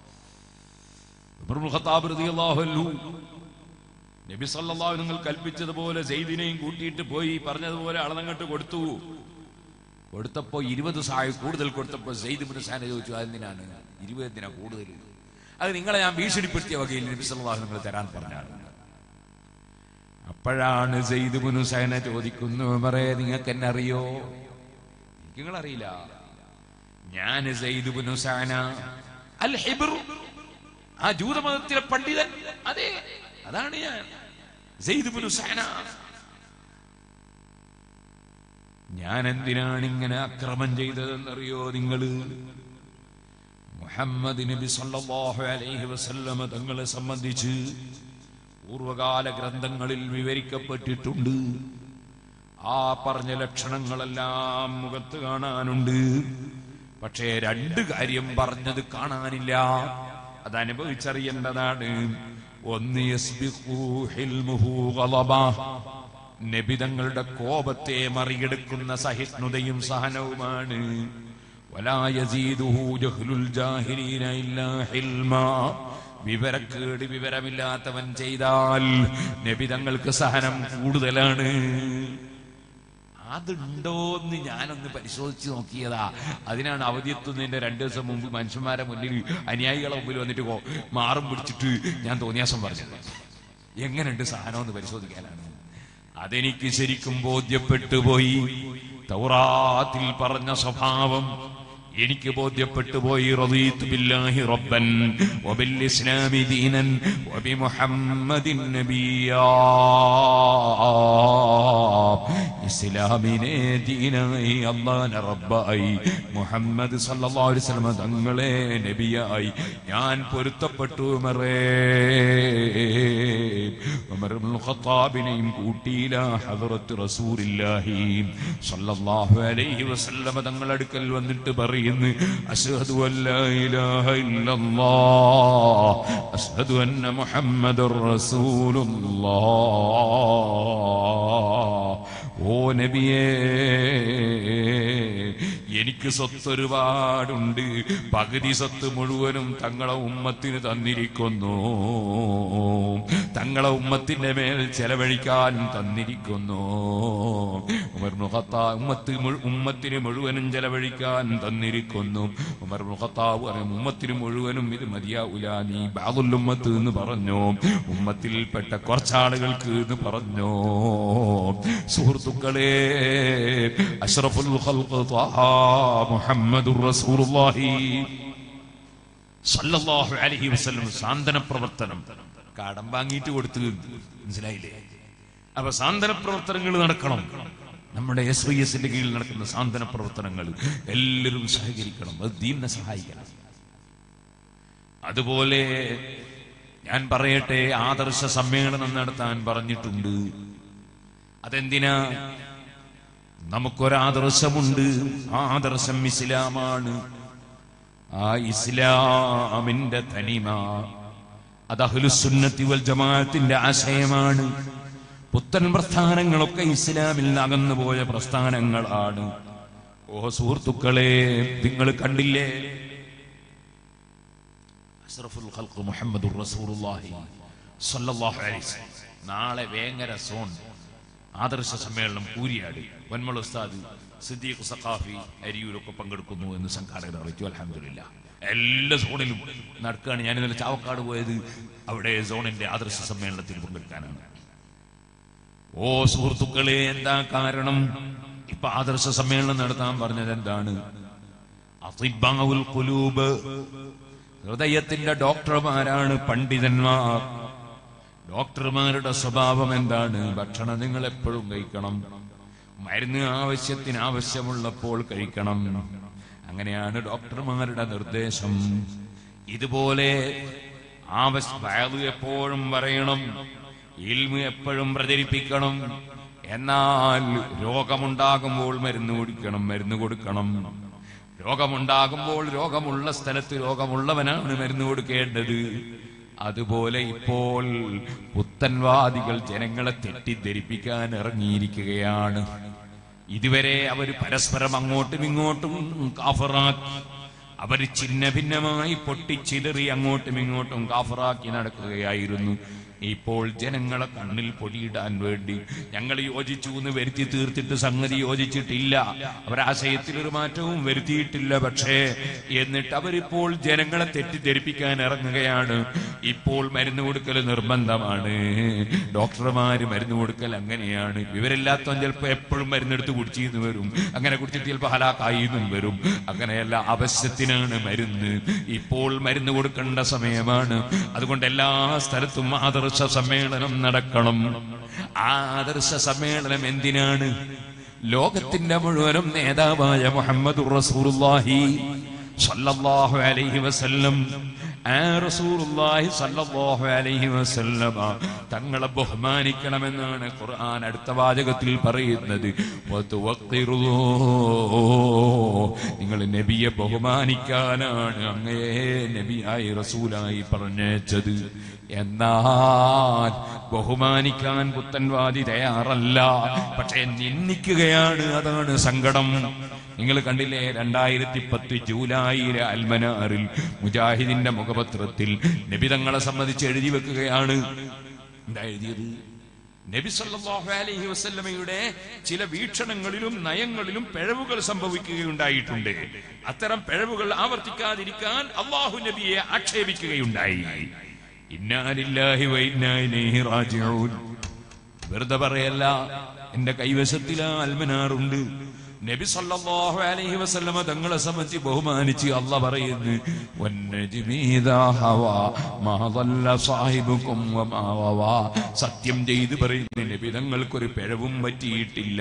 S1: ഉമറുൽ ഖത്താബ് റളിയല്ലാഹു അൻഹു നബി സല്ലല്ലാഹു നിങ്ങൾ കൽപ്പിച്ചതുപോലെ സെയ്ദിനെയും കൂട്ടിയിട്ട് പോയി പറഞ്ഞതുപോലെ അളന്നങ്ങട്ട് കൊടുത്തു കൊടുത്തപ്പോ ഇരുപത് സായ കൂടുതൽ കൊടുത്തപ്പോ സെയ്ദ് ബിൻ സാന ചോദിച്ചു അതെന്തിനാണ് ഇരുപത് എന്തിനാ കൂടുതൽ അത് നിങ്ങളെ ഞാൻ ഭീഷണിപ്പെടുത്തിയ വകയിൽ നബി സല്ലല്ലാഹു നിങ്ങൾ തരാൻ പറഞ്ഞാണ് അപ്പോഴാണ് സെയ്ദ് ബിൻ സാന ചോദിക്കുന്നു ഉമറേ നിങ്ങൾക്ക് എന്നെ അറിയോ എനിക്ക് നിങ്ങളറിയില്ല ഞാൻ സെയ്ദ് ബിൻ സാന അൽ ഹിബ്ർ ആ ജൂതമതത്തിലെ പണ്ഡിതൻ അതെ അതാണ് ഞാൻ സെയ്ദ് ബിൻ സാന ഞാൻ എന്തിനാണ് ഇങ്ങനെ അക്രമം ചെയ്തതെന്നറിയോ നിങ്ങള് മുഹമ്മദ് നബി സല്ലല്ലാഹു അലൈഹി വസല്ലമ തങ്ങളെ സംബന്ധിച്ച് പൂർവകാല ഗ്രന്ഥങ്ങളിൽ വിവരിക്കപ്പെട്ടിട്ടുണ്ട് ആ പറഞ്ഞ ലക്ഷണങ്ങളെല്ലാം മുഖത്ത് കാണാനുണ്ട് പക്ഷേ രണ്ട് കാര്യം പറഞ്ഞത് കാണാനില്ല അത് അനുഭവിച്ചറിയേണ്ടതാണ് ഒന്ന് യസ്ബിഖു ഹിൽമുഹു ഗളബാ. നബിതങ്ങളുടെ കോപത്തെ മറികെടുക്കുന്ന സഹിഷ്ണുതയും സഹനവുമാണ് വലാ യസീദുഹു ജഹ്ലുൽ ജാഹിലീന ഇല്ലാ ഹിൽമാ. വിവരക്കേട് വിവരമില്ലാത്തവൻ ചെയ്താൽ നബിതങ്ങൾക്ക് സഹനം കൂടുതലാണ് അതുണ്ടോ എന്ന് ഞാനൊന്ന് പരിശോധിച്ച് നോക്കിയതാ അതിനാണ് അവധി എത്തുന്നതിന്റെ രണ്ടു ദിവസം മുമ്പ് മനുഷ്യന്മാരെ മുന്നിൽ അനുയായികളെ മുമ്പിൽ വന്നിട്ട് കോ മാറും പിടിച്ചിട്ട് ഞാൻ തോന്നിയാസം പറഞ്ഞത് എങ്ങനെയുണ്ട് സാധനം എന്ന് പരിശോധിക്കാനാണ് അതെനിക്ക് ശരിക്കും ബോധ്യപ്പെട്ടു പോയി തൗറാത്തിൽ പറഞ്ഞ സ്വഭാവം എനിക്ക് ബോധ്യപ്പെട്ടു പോയി റളീതു ബില്ലാഹി റബ്ബൻ വബിൽ ഇസ്ലാമി ദീനൻ വബിമുഹമ്മദിൻ നബിയാ ഇസ്ലാമിനെ ദീനായി അള്ളാനെ റബ്ബായി മുഹമ്മദ് സല്ലല്ലാഹു അലൈഹി വസല്ലം തങ്ങളെ നബിയായി ഞാൻ പൊരുത്തപ്പെട്ടു ഉമറേ ഉമർ ഇബ്നുൽ ഖത്താബിനെയും കൂട്ടിയില്ല ഹദ്റത്ത് റസൂലില്ലാഹി സല്ലല്ലാഹു അലൈഹി വസല്ലം തങ്ങൾ അടുക്കൽ വന്നിട്ട് പറയുന്നു അഷ്ഹദു അല്ലാ ഇലാഹ ഇല്ലല്ലാഹ് അഷ്ഹദു അന്ന മുഹമ്മദുർ റസൂലുള്ളാഹ് ഓ നബിയേ എനിക്ക് സ്വത്ത് ഒരുപാടുണ്ട് പകുതി സ്വത്ത് മുഴുവനും തങ്ങളെ ഉമ്മത്തിന് തന്നിരിക്കുന്നു തങ്ങളെ ഉമ്മത്തിന്റെ മേൽ ചെലവഴിക്കാൻ തന്നിരിക്കുന്നു ഉമർ ഇബ്നു ഖത്താബ് ഉമ്മത്ത് മുഴു- ഉമ്മത്തിന് മുഴുവനും ചെലവഴിക്കാൻ തന്നിരിക്കുന്നു ഉമർ ഇബ്നു ഖത്താബ് പറയും ഉമ്മത്തിന് മുഴുവനും ഇത് മതിയാവൂല നീ ബാദുൽ ഉമ്മത്ത് എന്ന് പറഞ്ഞു ഉമ്മത്തിൽപ്പെട്ട കുറച്ചാളുകൾക്ക് എന്ന് പറഞ്ഞു സുഹൃത്തുക്കളെ അഷ്റഫുൽ ഖൽഖ് ത്വാഹ മുഹമ്മദുർ റസൂലുള്ളാഹി സല്ലല്ലാഹു അലൈഹി വസല്ലം സാന്ത്വന പ്രവർത്തനം കടം വാങ്ങിയിട്ട് കൊടുത്തു മനസ്സിലായില്ലേ അപ്പൊ സാന്ത്വന പ്രവർത്തനങ്ങൾ നടക്കണം നമ്മുടെ എസ് വൈ എസിന്റെ കീഴിൽ നടക്കുന്ന സാന്ത്വന പ്രവർത്തനങ്ങൾ എല്ലാവരും സഹകരിക്കണം അത് ദീനിനെ സഹായിക്കണം അതുപോലെ ഞാൻ പറയട്ടെ ആദർശ സമ്മേളനം നടത്താൻ പറഞ്ഞിട്ടുണ്ട് അതെന്തിനാ നമുക്കൊരാദർശമുണ്ട് ആ ആദർശം ഇസ്ലാമാണ് ആ ഇസ്ലാമിന്റെ തനിമ അത് അഹ്ലുസുന്നത്തി വൽ ജമാഅത്തിന്റെ ആശയമാണ് പുത്തൻ പ്രസ്ഥാനങ്ങളൊക്കെ ഇസ്ലാമിൽ നിന്ന് അകന്നുപോയ പ്രസ്ഥാനങ്ങളാണ് ഓ സുഹൃത്തുക്കളെ നിങ്ങൾ കണ്ടില്ലേ അഷ്റഫുൽ ഖൽഖ് മുഹമ്മദുർ റസൂലുള്ളാഹി സ്വല്ലല്ലാഹു അലൈഹി വസല്ലം. നാളെ വേങ്ങര സോൺ ആദർശ സമ്മേളനം കൂരിയാട് വന്മൾ ഉസ്താദ് സിദ്ദീഖ് സഖാഫി അരിയൂരൊക്കെ പങ്കെടുക്കുന്നു എന്ന് സംഘാടകർ അറിയിച്ചു അലഹമില്ല എല്ലാ സോണിലും നടക്കുകയാണ് ഞാൻ ഇന്നലെ ചാവക്കാട് പോയത് അവിടെ സോണിന്റെ ആദർശ സമ്മേളനത്തിൽ പങ്കെടുക്കാനാണ് ഓ സുഹൃത്തുക്കളെ എന്താ കാരണം ഇപ്പൊ ആദർശ സമ്മേളനം നടത്താൻ പറഞ്ഞത് എന്താണ് അത്തിബാവുൽ ഖുലൂബ് ഹൃദയത്തിന്റെ ഡോക്ടർമാരാണ് പണ്ഡിതന്മാർ ഡോക്ടർമാരുടെ സ്വഭാവം എന്താണ് ഭക്ഷണം നിങ്ങൾ എപ്പോഴും കഴിക്കണം മരുന്ന് ആവശ്യത്തിന് ആവശ്യമുള്ളപ്പോൾ കഴിക്കണം അങ്ങനെയാണ് ഡോക്ടർമാരുടെ നിർദ്ദേശം ഇതുപോലെ ആവശ്യ വയത് എപ്പോഴും പറയണം ഇൽമ് എപ്പോഴും പ്രചരിപ്പിക്കണം എന്നാൽ രോഗമുണ്ടാകുമ്പോൾ മരുന്ന് കുടിക്കണം മരുന്ന് കൊടുക്കണം രോഗമുണ്ടാകുമ്പോൾ രോഗമുള്ള സ്ഥലത്ത് രോഗമുള്ളവനാണ് മരുന്ന് കൊടുക്കേണ്ടത് അതുപോലെ ഇപ്പോൾ പുത്തൻവാദികൾ ജനങ്ങളെ തെറ്റിദ്ധരിപ്പിക്കാൻ ഇറങ്ങിയിരിക്കുകയാണ് ഇതുവരെ അവർ പരസ്പരം അങ്ങോട്ടും ഇങ്ങോട്ടും കാഫറാക്കി അവർ ചിഹ്ന ഭിന്നമായി പൊട്ടിച്ചിതറി അങ്ങോട്ടും ഇങ്ങോട്ടും കാഫറാക്കി നടക്കുകയായിരുന്നു ഇപ്പോൾ ജനങ്ങളെ കണ്ണിൽ പൊടിയിടാൻ വേണ്ടി ഞങ്ങൾ യോജിച്ചു എന്ന് വരുത്തി തീർത്തിട്ട് സംഗതി യോജിച്ചിട്ടില്ല അവരാശയത്തിൽ ഒരു മാറ്റവും വരുത്തിയിട്ടില്ല പക്ഷേ എന്നിട്ട് അവരിപ്പോൾ ജനങ്ങളെ തെറ്റിദ്ധരിപ്പിക്കാൻ ഇറങ്ങുകയാണ് ഇപ്പോൾ മരുന്ന് കൊടുക്കൽ നിർബന്ധമാണ് ഡോക്ടർമാര് മരുന്ന് കൊടുക്കൽ അങ്ങനെയാണ് വിവരമില്ലാത്തവൻ ചിലപ്പോൾ എപ്പോഴും മരുന്നെടുത്ത് കുടിച്ചിന്ന് വരും അങ്ങനെ കുടിച്ചിട്ട് ചിലപ്പോൾ ഹലാക്കായിന്നും വരും അങ്ങനെയല്ല ആവശ്യത്തിനാണ് മരുന്ന് ഇപ്പോൾ മരുന്ന് കൊടുക്കേണ്ട സമയമാണ് അതുകൊണ്ട് എല്ലാ സ്ഥലത്തും ആദർശ സമ്മേളനം നടക്കണം ആ ആദർശ സമ്മേളനം എന്തിനാണ് ലോകത്തിന്റെ മുഴുവനും നേതാവായ മുഹമ്മദ് റസൂലുള്ളാഹി സല്ലല്ലാഹു അലൈഹി വസല്ലം ആ റസൂലുള്ളാഹി സല്ലല്ലാഹു അലൈഹി വസല്ലമ തങ്ങളെ ബഹുമാനിക്കണമെന്നാണ് ഖുർആൻ അടുത്ത വാചകത്തിൽ പറയുന്നത് വതുവഖിറൂ. നിങ്ങൾ നബിയെ ബഹുമാനിക്കാനാണ് അങ്ങയെ നബിയായി റസൂലായി പറഞ്ഞേച്ചത് എന്നാൽ ബഹുമാനിക്കാൻ പുത്തൻവാദി തയ്യാറല്ല പക്ഷെ നിന്ദിക്കുകയാണ് അതാണ് സങ്കടം നിങ്ങൾ കണ്ടില്ലേ രണ്ടായിരത്തി പത്ത് ജൂലൈയിലെ അൽമനാറിൽ മുജാഹിദിന്റെ മുഖപത്രത്തിൽ നബിതങ്ങളെ സംബന്ധിച്ച് എഴുതി വെക്കുകയാണ് എന്താ എഴുതിയത് നബി സല്ലല്ലാഹു അലൈഹി വസല്ലമയുടെ ചില വീക്ഷണങ്ങളിലും നയങ്ങളിലും പിഴവുകൾ സംഭവിക്കുകയുണ്ടായിട്ടുണ്ട് അത്തരം പിഴവുകൾ ആവർത്തിക്കാതിരിക്കാൻ അള്ളാഹു നബിയെ ആക്ഷേപിക്കുകയുണ്ടായി ഇന്നാലില്ലാഹി വ ഇന്നാ ഇലൈഹി റാജിഊൻ വെറുതെ പറയല്ല എന്റെ കൈവശത്തിൽ ആ അൽമനാറുണ്ട് നബി സല്ലല്ലാഹു അലൈഹി വസല്ലമ തങ്ങളെ സംബന്ധിച്ച് ബഹുമാനിച്ച് അല്ല പറയുന്നു വന്നജ്മി ഇദാ ഹവാ മാ ضل സാഹിബുക്കും വമാ ഗവാ. സത്യം ചെയ്ത് പറയുന്നു നബി തങ്ങൾക്കൊരു പിഴവും പറ്റിയിട്ടില്ല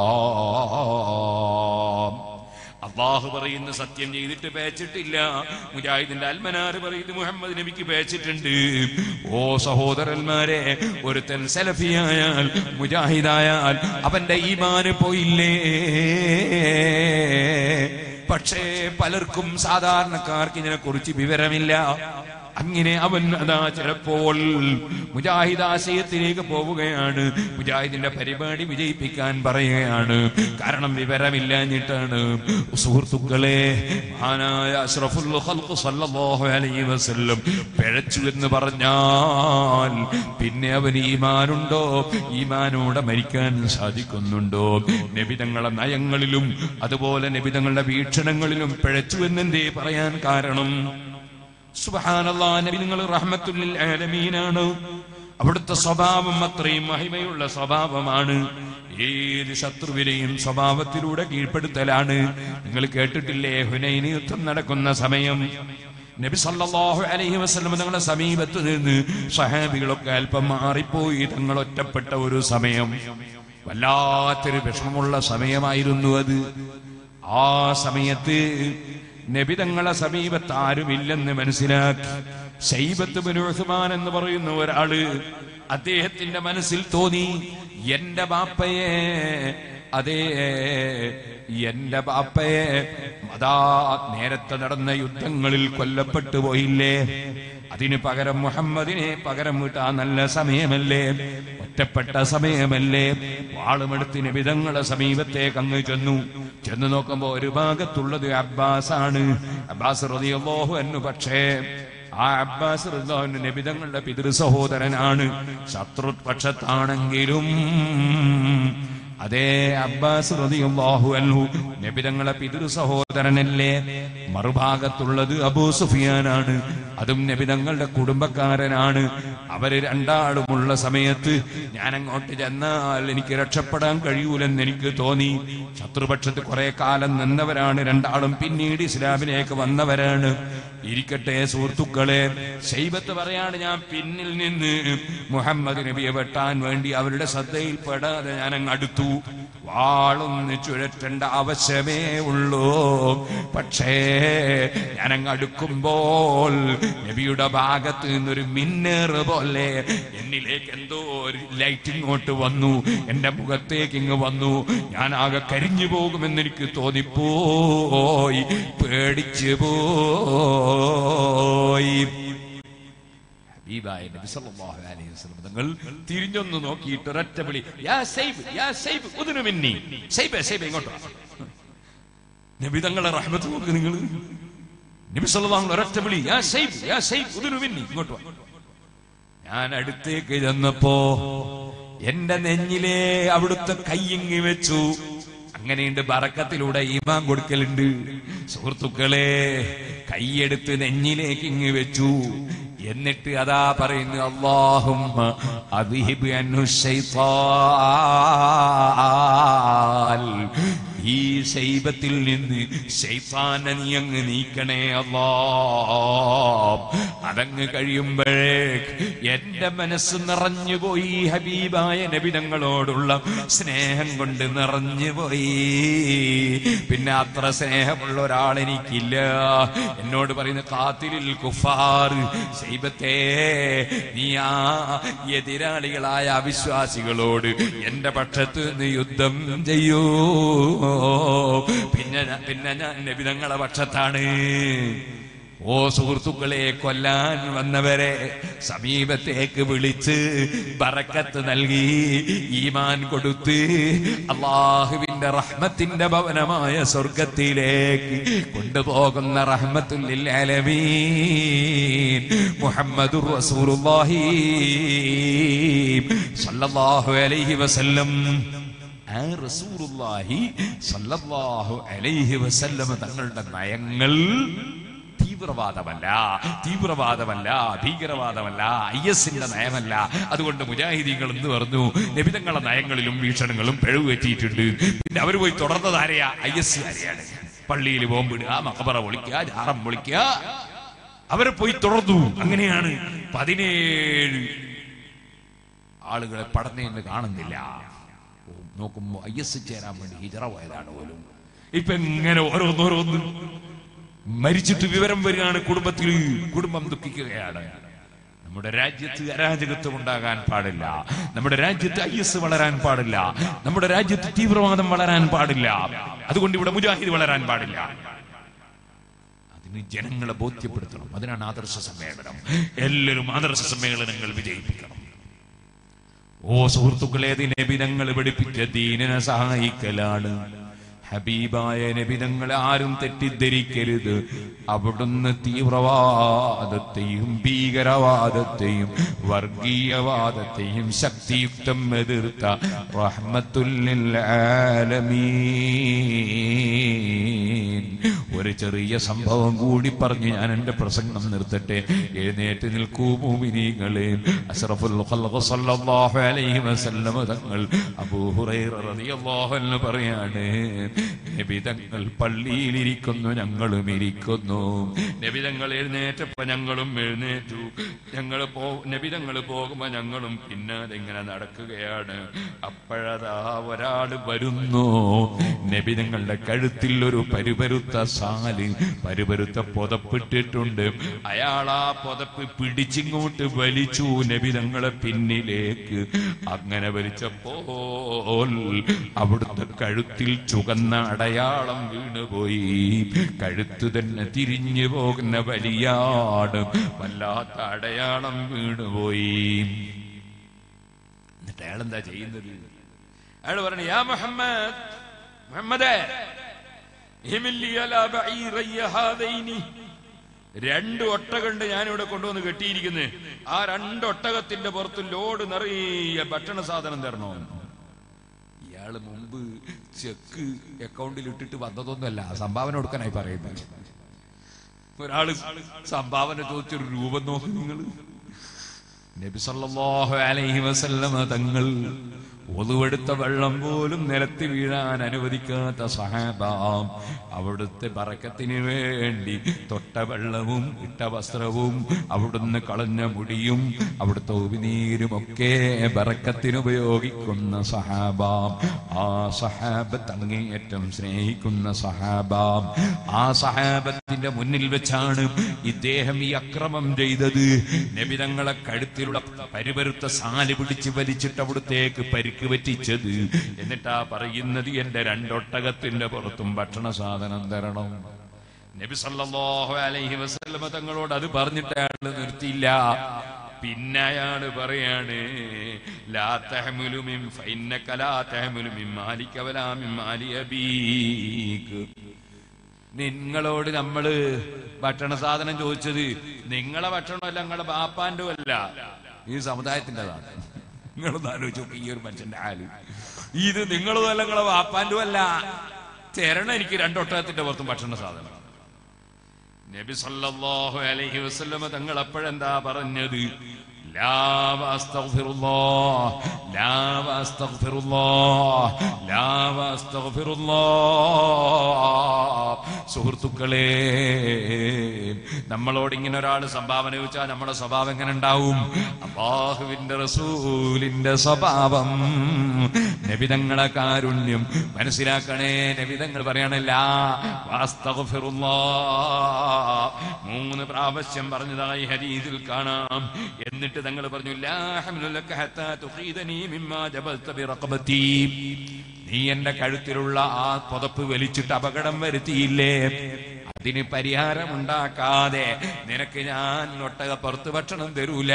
S1: അള്ളാഹു പറയുന്ന സത്യം ചെയ്തിട്ട് പേച്ചിട്ടില്ല മുജാഹിദിന്റെ അൽമനാർ പറയുന്നു മുഹമ്മദ് നബിക്ക് പേച്ചിട്ടുണ്ട് ഓ സഹോദരന്മാരെ ഒരുത്തൻ സെലഫിയായാൽ മുജാഹിദായാൽ അവന്റെ ഈമാന് പോയില്ലേ പക്ഷേ പലർക്കും സാധാരണക്കാർക്ക് ഇതിനെ കുറിച്ച് വിവരമില്ല അങ്ങനെ അവൻ അതാ ചിലപ്പോൾ മുജാഹിദ് ആശയത്തിലേക്ക് പോവുകയാണ് മുജാഹിദിന്റെ പരിപാടി വിജയിപ്പിക്കാൻ പറയുകയാണ് കാരണം വിവരമില്ലാഞ്ഞിട്ടാണ് സുഹൃത്തുക്കളെ മഹാനായ അഷ്റഫുൽ ഖൽഖ് സല്ലല്ലാഹു അലൈഹി വസല്ലം പിഴച്ചു എന്ന് പറഞ്ഞാൽ പിന്നെ അവൻ ഈമാനുണ്ടോ ഈമാനോടെ മരിക്കാൻ സാധിക്കുന്നുണ്ടോ നബിതങ്ങളെ നയങ്ങളിലും അതുപോലെ നബിതങ്ങളുടെ വീക്ഷണങ്ങളിലും പിഴച്ചു എന്നെന്തേ പറയാൻ കാരണം സുബ്ഹാനല്ലാ നബി നിങ്ങൾ റഹ്മത്തുല്ലിൽ ആലമീനാണ് അവിടുത്തെ സ്വഭാവം അത്രയും മഹിമയുള്ള സ്വഭാവമാണ് ഏത് ശത്രുവിനെയും സ്വഭാവത്തിലൂടെ കീഴ്പ്പെടുത്തലാണ് നിങ്ങൾ കേട്ടിട്ടില്ലേ ഹുനൈൻ യുദ്ധം നടക്കുന്ന സമയം നബി സല്ലല്ലാഹു അലൈഹി വസല്ലം തങ്ങളുടെ സമീപത്ത് നിന്ന് സഹാബികളൊക്കെ അല്പം മാറിപ്പോയി തങ്ങൾ ഒറ്റപ്പെട്ട ഒരു സമയം വല്ലാത്തൊരു വിഷമമുള്ള സമയമായിരുന്നു അത് ആ സമയത്ത് നബി തങ്ങളെ സമീപത്ത് ആരുമില്ലെന്ന് മനസ്സിലാക്കി സൈബത്ത് ബിൻ ഉസ്മാൻ എന്ന് പറയുന്ന ഒരാള് അദ്ദേഹത്തിന്റെ മനസ്സിൽ തോന്നി എന്റെ ബാപ്പയെ അതേ എന്റെ ബാപ്പയെ അതാ നേരത്തെ നടന്ന യുദ്ധങ്ങളിൽ കൊല്ലപ്പെട്ടു പോയില്ലേ അതിന് പകരം മുഹമ്മദിനെ പകരം വീട്ടാൻ നല്ല സമയമല്ലേ ഒറ്റപ്പെട്ട സമയമല്ലേ വാളുമെടുത്ത് നിബിതങ്ങളെ സമീപത്തേക്ക് അങ്ങ് ചെന്നു ചെന്ന് നോക്കുമ്പോ ഒരു ഭാഗത്തുള്ളത് അബ്ബാസ് ആണ് അബ്ബാസ് റളിയല്ലാഹു അൻഹു പക്ഷേ ആ അബ്ബാസ് റളിയല്ലാഹു നബിതങ്ങളുടെ പിതൃ സഹോദരനാണ് ശത്രുപക്ഷത്താണെങ്കിലും അതേ അബ്ബാസ് റളിയല്ലാഹു അൻഹു നബിതങ്ങളെ പിതൃ സഹോദരനല്ലേ മറുഭാഗത്തുള്ളത് അബൂ സുഫിയാനാണ് അതും നബിതങ്ങളുടെ കുടുംബക്കാരനാണ് അവര് രണ്ടാളുമുള്ള സമയത്ത് ഞാൻ അങ്ങോട്ട് ചെന്നാൽ എനിക്ക് രക്ഷപ്പെടാൻ കഴിയൂലെന്ന് എനിക്ക് തോന്നി ശത്രുപക്ഷത്ത് കുറെ കാലം നിന്നവരാണ് രണ്ടാളും പിന്നീട് ഇസ്ലാമിലേക്ക് വന്നവരാണ് ഇരിക്കട്ടെ സുഹൃത്തുക്കളെ ശൈബത്ത് പറയാണ് ഞാൻ പിന്നിൽ നിന്ന് മുഹമ്മദ് നബിയെ വെട്ടാൻ വേണ്ടി അവരുടെ ശ്രദ്ധയിൽപ്പെടാതെ ഞാൻ അങ്ങ് അടുത്തു വാളൊന്ന് ചുഴറ്റേണ്ട ആവശ്യമേ ഉള്ളൂ പക്ഷേ ഞാൻ അങ്ങ് അടുക്കുമ്പോൾ നബിയുടെ ഭാഗത്ത് നിന്നൊരു മിന്നേറ് പോലെ എന്നിലേക്ക് എന്തോ ഒരു ലൈറ്റ് ഇങ്ങോട്ട് വന്നു എന്റെ മുഖത്തേക്ക് ഇങ്ങ് വന്നു ഞാൻ ആകെ കരിഞ്ഞു പോകുമെന്ന് എനിക്ക് തോന്നിപ്പോയി പേടിച്ചു പോയി ഹബീബായ നബി സല്ലല്ലാഹു അലൈഹി വസല്ലം തങ്ങൾ തിരിഞ്ഞൊന്ന് നോക്കിയിട്ട് ഒരൊറ്റ വിളി യാ സൈബ് യാ സൈബ് ഉദ്നു മിന്നി സൈബ് സൈബ് ഇങ്ങോട്ട് വാ. നബി തങ്ങളെ റഹ്മത്ത് നോക്ക് നിങ്ങൾ നബി സല്ലല്ലാഹു അലൈഹി ഒരൊറ്റ വിളി യാ സൈബ് യാ സൈബ് ഉദ്നു മിന്നി ഇങ്ങോട്ട് വാ ഞാൻ അടുത്തേക്ക് ചെന്നപ്പോ എന്റെ നെഞ്ഞിലെ അവിടുത്തെ കയ്യിങ്ങി വെച്ചു അങ്ങനെയുണ്ട് ബറക്കത്തിലൂടെ ഈമാൻ കൊടുക്കലുണ്ട് സുഹൃത്തുക്കളെ കൈയെടുത്ത് നെഞ്ഞിലേക്ക് ഇങ്ങ് വെച്ചു എന്നിട്ട് അതാ പറയുന്നു അള്ളാഹും അദ്ഹിബ് അന്നു ശൈത്താൻ ഈ ശൈബത്തിൽ നിന്ന് ശൈത്താനെ നീ അങ്ങ് നീക്കണേ അല്ലാ അതങ്ങ് കഴിയുമ്പോഴേ എന്റെ മനസ്സ് നിറഞ്ഞുപോയി ഹബീബായ നബിതങ്ങളോടുള്ള സ്നേഹം കൊണ്ട് നിറഞ്ഞുപോയി പിന്നെ അത്ര സ്നേഹമുള്ള ഒരാൾ എനിക്കില്ല എന്നോട് പറയുന്ന കാത്തിരിൽ കുഫാർ ശൈബത്തെ നീ ആ എതിരാളികളായ അവിശ്വാസികളോട് എന്റെ പക്ഷത്ത് നിന്ന് യുദ്ധം ചെയ്യൂ പിന്നെ ഞാൻ- പിന്നെ ഞാൻ നബിതങ്ങളെ പക്ഷത്താണ് ഓ സുഹൃത്തുക്കളെ കൊല്ലാൻ വന്നവരെ സമീപത്തേക്ക് വിളിച്ച് ബറക്കത്ത് നൽകി ഈമാൻ കൊടുത്ത് അള്ളാഹുവിന്റെ റഹ്മത്തിന്റെ ഭവനമായ സ്വർഗത്തിലേക്ക് കൊണ്ടുപോകുന്ന റഹ്മത്തുല്ലിൽ ആലമീൻ മുഹമ്മദുർ റസൂലുള്ളാഹി സല്ലല്ലാഹു അലൈഹി വസല്ലം ആ റസൂലുള്ളാഹി സല്ലല്ലാഹു അലൈഹി വസല്ലം തങ്ങളുടെ നയങ്ങൾ തീവ്രവാദമല്ല തീവ്രവാദമല്ല ഭീകരവാദമല്ല ഐ എസിന്റെ നയമല്ല അതുകൊണ്ട് മുജാഹിദീങ്ങൾ എന്ന് പറഞ്ഞു നബിതങ്ങളുടെ നയങ്ങളിലും വീക്ഷണങ്ങളും പിഴവ് പറ്റിയിട്ടുണ്ട് പിന്നെ അവർ പോയി തുടർന്നത് ആരെയാ ഐ എസ് ആരെയാണ് പള്ളിയിൽ ബോംബിടുക മക്കബറ പൊളിക്കുക ജാറം പൊളിക്കുക അവരെ പോയി തുടർന്നു അങ്ങനെയാണ് പതിനേഴ് ആളുകളെ പടന്നേന്ന് കാണുന്നില്ല ഓ, നോക്കുമ്പോ ഐ എസ് ചേരാൻ വേണ്ടി ഹിജറ പോയതാണ് പോലും ഇപ്പൊ എങ്ങനെ ഓരോന്നോരോന്ന് മരിച്ചിട്ട് വിവരം വരികയാണ് കുടുംബത്തിൽ കുടുംബം ദുഃഖിക്കുകയാണ് നമ്മുടെ രാജ്യത്ത് അരാജകത്വം ഉണ്ടാകാൻ പാടില്ല നമ്മുടെ രാജ്യത്ത് ഐ എസ് വളരാൻ പാടില്ല നമ്മുടെ രാജ്യത്ത് തീവ്രവാദം വളരാൻ പാടില്ല അതുകൊണ്ട് ഇവിടെ മുജാഹിദ് വളരാൻ പാടില്ല അതിന് ജനങ്ങളെ ബോധ്യപ്പെടുത്തണം അതിനാണ് ആദർശ സമ്മേളനം എല്ലാവരും ആദർശ സമ്മേളനങ്ങൾ വിജയിപ്പിക്കണം ഓ സുഹൃത്തുക്കളെ നബിതങ്ങൾ പഠിപ്പിച്ച ദീനനെ സഹായിക്കലാണ് ഹബീബായ നബിതങ്ങളെ ആരും തെറ്റിദ്ധരിക്കരുത് അവിടുന്ന് തീവ്രവാദത്തെയും ഭീകരവാദത്തെയും വർഗീയവാദത്തെയും ശക്തിയുക്തം എതിർത്ത റഹ്മത്തുല്ലിൽ ആലമീൻ ഒരു ചെറിയ സംഭവം കൂടി പറഞ്ഞ് ഞാൻ എന്റെ പ്രസംഗം നിർത്തട്ടെ എഴുന്നേറ്റ് നിൽക്കൂ മൂമിനീങ്ങളെ അഷ്റഫുൽ ഖൽഖ് സല്ലല്ലാഹു അലൈഹി വസല്ലം തങ്ങൾ അബൂ ഹുറൈറ റളിയല്ലാഹു അൻഹു പറയാണ് നബി തങ്ങൾ പള്ളിയിൽ ഇരിക്കുന്നു ഞങ്ങളും ഇരിക്കുന്നു നബി തങ്ങൾ എഴുന്നേറ്റപ്പോ ഞങ്ങളും എഴുന്നേറ്റു ഞങ്ങൾ പോ നബി തങ്ങൾ പോകുമ്പോ ഞങ്ങളും പിന്നാലെ ഇങ്ങനെ നടക്കുകയാണ് അപ്പോഴതാ ഒരാൾ വരുന്നു നബി തങ്ങളുടെ കഴുത്തിൽ ഒരു പരുപരുത്ത സാല് പരുപരുത്ത പുതപ്പിട്ടിട്ടുണ്ട് അയാൾ ആ പുതപ്പ് പിടിച്ചിങ്ങോട്ട് വലിച്ചു നബി തങ്ങളെ പിന്നിലേക്ക് അങ്ങനെ വലിച്ചപ്പോൾ അവിടുത്തെ കഴുത്തിൽ ചുകന്ന അടയാളം വീണുപോയി കഴുത്ത് തന്നെ തിരിഞ്ഞു പോകുന്ന വലിയാട് വല്ലാത്ത അടയാളം വീണുപോയി എന്നിട്ട് അയാൾ എന്താ ചെയ്യുന്നത് അയാൾ പറഞ്ഞു യാ മുഹമ്മദ് മുഹമ്മദേ ഇഹിമില്ലി അലാ ബഈറയ്യ ഹാദൈനി." രണ്ട് ഒട്ടകണ്ട് ഞാനിവിടെ കൊണ്ടുവന്ന് കെട്ടിയിരിക്കുന്നത് ആ രണ്ട് ഒട്ടകത്തിന്റെ പുറത്ത് ലോഡ് നിറയെ ഭക്ഷണ സാധനം തരണോ ഇയാള് മുമ്പ് ചെക്ക് അക്കൗണ്ടിൽ ഇട്ടിട്ട് വന്നതൊന്നുമല്ല സംഭാവന കൊടുക്കാനായി പറയുന്നത് ഒരാള് സംഭാവന ചോദിച്ചൊരു രൂപം നോക്ക് നിങ്ങൾ നബി സല്ലല്ലാഹു അലൈഹി വസല്ലമ തങ്ങൾ ഒതുവെടുത്ത വെള്ളം പോലും നിലത്ത് വീഴാൻ അനുവദിക്കാത്ത സഹാബ അവിടുത്തെ പറക്കത്തിന് വേണ്ടി തൊട്ട വെള്ളവും ഇട്ട വസ്ത്രവും അവിടുന്ന് കളഞ്ഞ മുടിയും അവിടുത്തെ ഉമിനീരും ഒക്കെ ബറക്കത്തിന് ഉപയോഗിക്കുന്ന സഹാബ ആ സഹാബത്ത് അങ്ങേയറ്റം സ്നേഹിക്കുന്ന സഹാബ ആ സഹാബത്തിന്റെ മുന്നിൽ വെച്ചാണ് ഇദ്ദേഹം ഈ അക്രമം ചെയ്തത് നബിതങ്ങളെ കഴുത്തിലുള്ള പരിവരുത്ത സാല് പിടിച്ച് വലിച്ചിട്ട് അവിടുത്തേക്ക് പരിക്ക് പറ്റിച്ചത് എന്നിട്ടാ പറയുന്നത് എന്റെ രണ്ടൊട്ടകത്തിന്റെ പുറത്തും ഭക്ഷണ സാധനം തരണം നബി സല്ലല്ലാഹു അലൈഹി വസല്ലമ തങ്ങളോട് അത് പറഞ്ഞിട്ട് അയാൾ നിർത്തിയില്ല പിന്നെ അയാള് പറയാണ് ലാ തഹ്മിലു മിൻ ഫഇന്നക ലാ തഹ്മിലു മിൻ മാലിക വലാ മിൻ മാലി അബീക് നിങ്ങളോട് നമ്മള് ഭക്ഷണ സാധനം ചോദിച്ചത് നിങ്ങളെ ഭക്ഷണമല്ല നിങ്ങളെ ബാപ്പാന്റെ അല്ല ഈ സമുദായത്തിൻ്റെതാണ് നിങ്ങളൊന്ന് ആലോചിച്ച് നോക്ക് ഈ ഒരു മനുഷ്യന്റെ ആല് ഇത് നിങ്ങളും അല്ല നിങ്ങളെ ബാപ്പാന്റെ അല്ല തരണം എനിക്ക് രണ്ടൊട്ടകത്തിന്റെ പുറത്തും ഭക്ഷണ സാധനം നബി സല്ലല്ലാഹു അലൈഹി വസല്ലമ തങ്ങൾ അപ്പോഴെന്താ പറഞ്ഞത് ലാ വസ്തഗ്ഫിറുല്ലാഹ് ലാ വസ്തഗ്ഫിറുല്ലാഹ് ലാ വസ്തഗ്ഫിറുല്ലാഹ് സുഹൃത്തുക്കളെ നമ്മളോട് ഇങ്ങനെ ഒരാൾ സംഭാവന ചോദിച്ചാൽ നമ്മുടെ സ്വഭാവം എങ്ങനെ ഉണ്ടാവും അള്ളാഹുവിന്റെ റസൂലിന്റെ സ്വഭാവം നബിതങ്ങളെ കാരുണ്യം മനസ്സിലാക്കണേ നബിതങ്ങൾ പറയണല്ല മൂന്ന് പ്രാവശ്യം പറഞ്ഞതായി ഹരീതിൽ കാണാം എന്നിട്ട് തങ്ങൾ പറഞ്ഞു "ലാ ഹംലു ലക ഹത്താ തുഖീദനീ മിമ്മാ ജബൽത ബിറഖബതീ." നീ എന്റെ കഴുത്തിലുള്ള ആ പുതപ്പ് വലിച്ചിട്ട് അപകടം വരുത്തിയില്ലേ അതിന് പരിഹാരമുണ്ടാക്കാതെ നിനക്ക് ഞാൻ ഒട്ടക പുറത്ത് ഭക്ഷണം തരൂല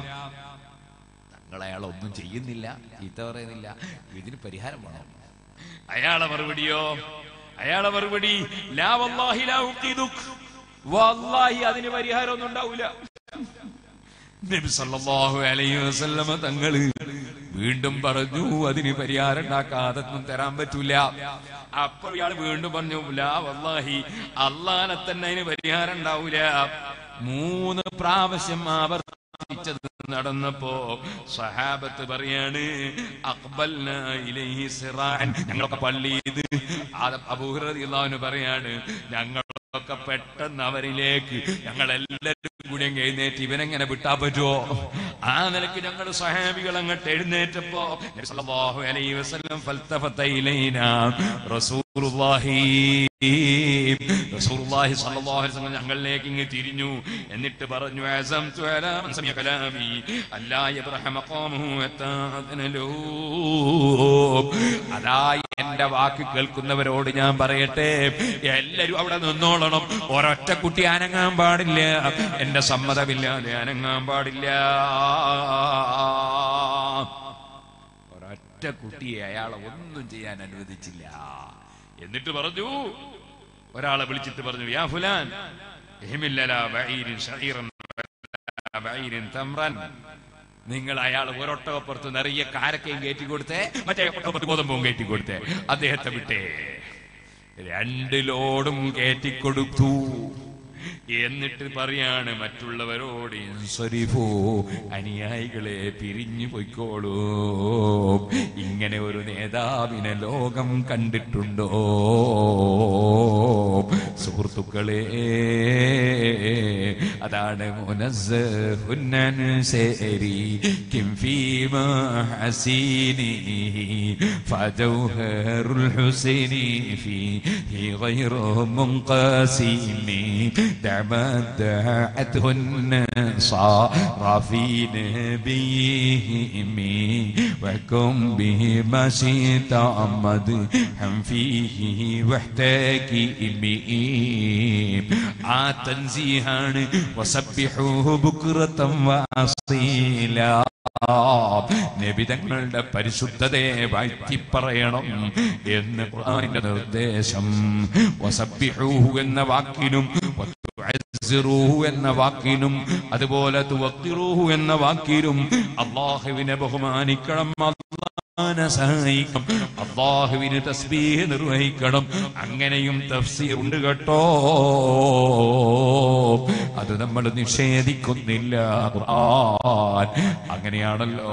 S1: തങ്ങൾ അയാൾ ഒന്നും ചെയ്യുന്നില്ല ചീത്ത പറയുന്നില്ല ഇതിന് പരിഹാരം വേണം അയാളെ മറുപടിയോ അയാളെ മറുപടി ലാ വല്ലാഹി ലാ ഉഖീദുക് വല്ലാഹി അതിന് പരിഹാരം ഒന്നും ഉണ്ടാവില്ല നബി സല്ലല്ലാഹു അലൈഹി വസല്ലമ തങ്ങള് വീണ്ടും പറഞ്ഞു അതിന് പരിഹാരം ഉണ്ടാക്കാതെ ഒന്നും തരാൻ പറ്റൂല അപ്പോൾ ഇയാൾ വീണ്ടും പറഞ്ഞു ലാ വല്ലാഹി അള്ളാനെ തന്നെ അതിന് പരിഹാരം ഉണ്ടാവൂല മൂന്ന് പ്രാവശ്യം ആവർത്തിച്ചത് നടന്നപ്പോ സഹാബത്ത് പറയാണ് അക്ബൽന ഇലൈഹി സിറാൻ ഞങ്ങളൊക്കെ പള്ളിയത് അബൂഹ്റദിള്ളാഹുവിന് പറയാണ് ഞങ്ങളൊക്കെ പെട്ടെന്ന് അവരിലേക്ക് ഞങ്ങൾ എല്ലാവരും കൂടി അങ്ങ് എഴുന്നേറ്റ് ഇവനെങ്ങനെ വിട്ടാ പറ്റുമോ ആ നിലയ്ക്ക് ഞങ്ങൾ സഹാബികൾ അങ്ങോട്ട് എഴുന്നേറ്റപ്പോ നബി സല്ലല്ലാഹു അലൈഹി വസല്ലം ഫൽതഫത ഇലൈനാ റസൂലുള്ളാഹി റസൂലുള്ളാഹി സ്വല്ലല്ലാഹു അലൈഹി വസല്ലം ഞങ്ങളിലേക്ക് ഇങ്ങ് തിരിഞ്ഞു എന്നിട്ട് പറഞ്ഞു അസംതു അലാ മൻ സമിയ കലാമി അല്ലാ യബ്റഹ മഖാമുഹു ഹത്താ അദ്ന ലഹു അതാ എന്റെ വാക്ക് കേൾക്കുന്നവരോട് ഞാൻ പറയട്ടെ എല്ലാരും അവിടെ നിന്നോളണം ഒരൊറ്റ കുട്ടി അനങ്ങാൻ പാടില്ല എന്റെ സമ്മതമില്ലാതെ അനങ്ങാൻ പാടില്ല ഒരൊറ്റ കുട്ടിയെ അയാളെ ഒന്നും ചെയ്യാൻ അനുവദിച്ചില്ല എന്നിട്ട് പറഞ്ഞു ഒരാളെ വിളിച്ചിട്ട് പറഞ്ഞു യാ ഫുലാൻ ഇഹ്മില്ലല ബഈരിൻ ശഈറൻ വലാ ബഈരിൻ തംറൻ നിങ്ങൾ അയാൾ ഒരൊട്ടകപ്പുറത്ത് നിറയെ കാരക്കയും കയറ്റി കൊടുത്തേ മറ്റേ ഒട്ടകപ്പുറത്ത് ഗോതമ്പും കയറ്റി കൊടുത്തേ അദ്ദേഹത്തെ വിട്ടേ രണ്ട് ലോഡും കയറ്റിക്കൊടുത്തു എന്നിട്ട് പറയാണ് മറ്റുള്ളവരോട് ഇൻസരിഫോ അനുയായികളെ പിരിഞ്ഞു പൊയ്ക്കോളൂ ഇങ്ങനെ ഒരു നേതാവിനെ ലോകം കണ്ടിട്ടുണ്ടോ സുഹൃത്തുക്കളെ അതാണ് മുനസ്സേരി കിം ഫീമാ ഹസീനി ഫജൗഹറുൽ ഹുസൈനി ഫീഹി ഗൈറു മുൻഖസിമി تمتعته النصارى في نبيهم وكن به ما شئت مدحا فيه واحتكم ആ തൻസീഹാണ് വസബ്ബിഹൂഹു ബുക്റതം വഅസീല നബിതങ്ങളുടെ പരിശുദ്ധതയെ വാഴ്ത്തി പറയണം എന്ന് ഖുർആനിന്റെ നിർദ്ദേശം വസബ്ബിഹൂഹു എന്ന വാക്കിനും വതുഅസ്സിറൂഹു എന്ന വാക്കിനും അതുപോലെ തുവക്കിറൂഹു എന്ന വാക്കിനും അള്ളാഹുവിനെ ബഹുമാനിക്കണം ഖുർആനെ സഹായിക്കണം അള്ളാഹുവിന് തസ്ബീഹ് നിർവഹിക്കണം അങ്ങനെയും തഫ്സീർ ഉണ്ട് കേട്ടോ അത് നമ്മൾ നിഷേധിക്കുന്നില്ല ഖുർആൻ അങ്ങനെയാണല്ലോ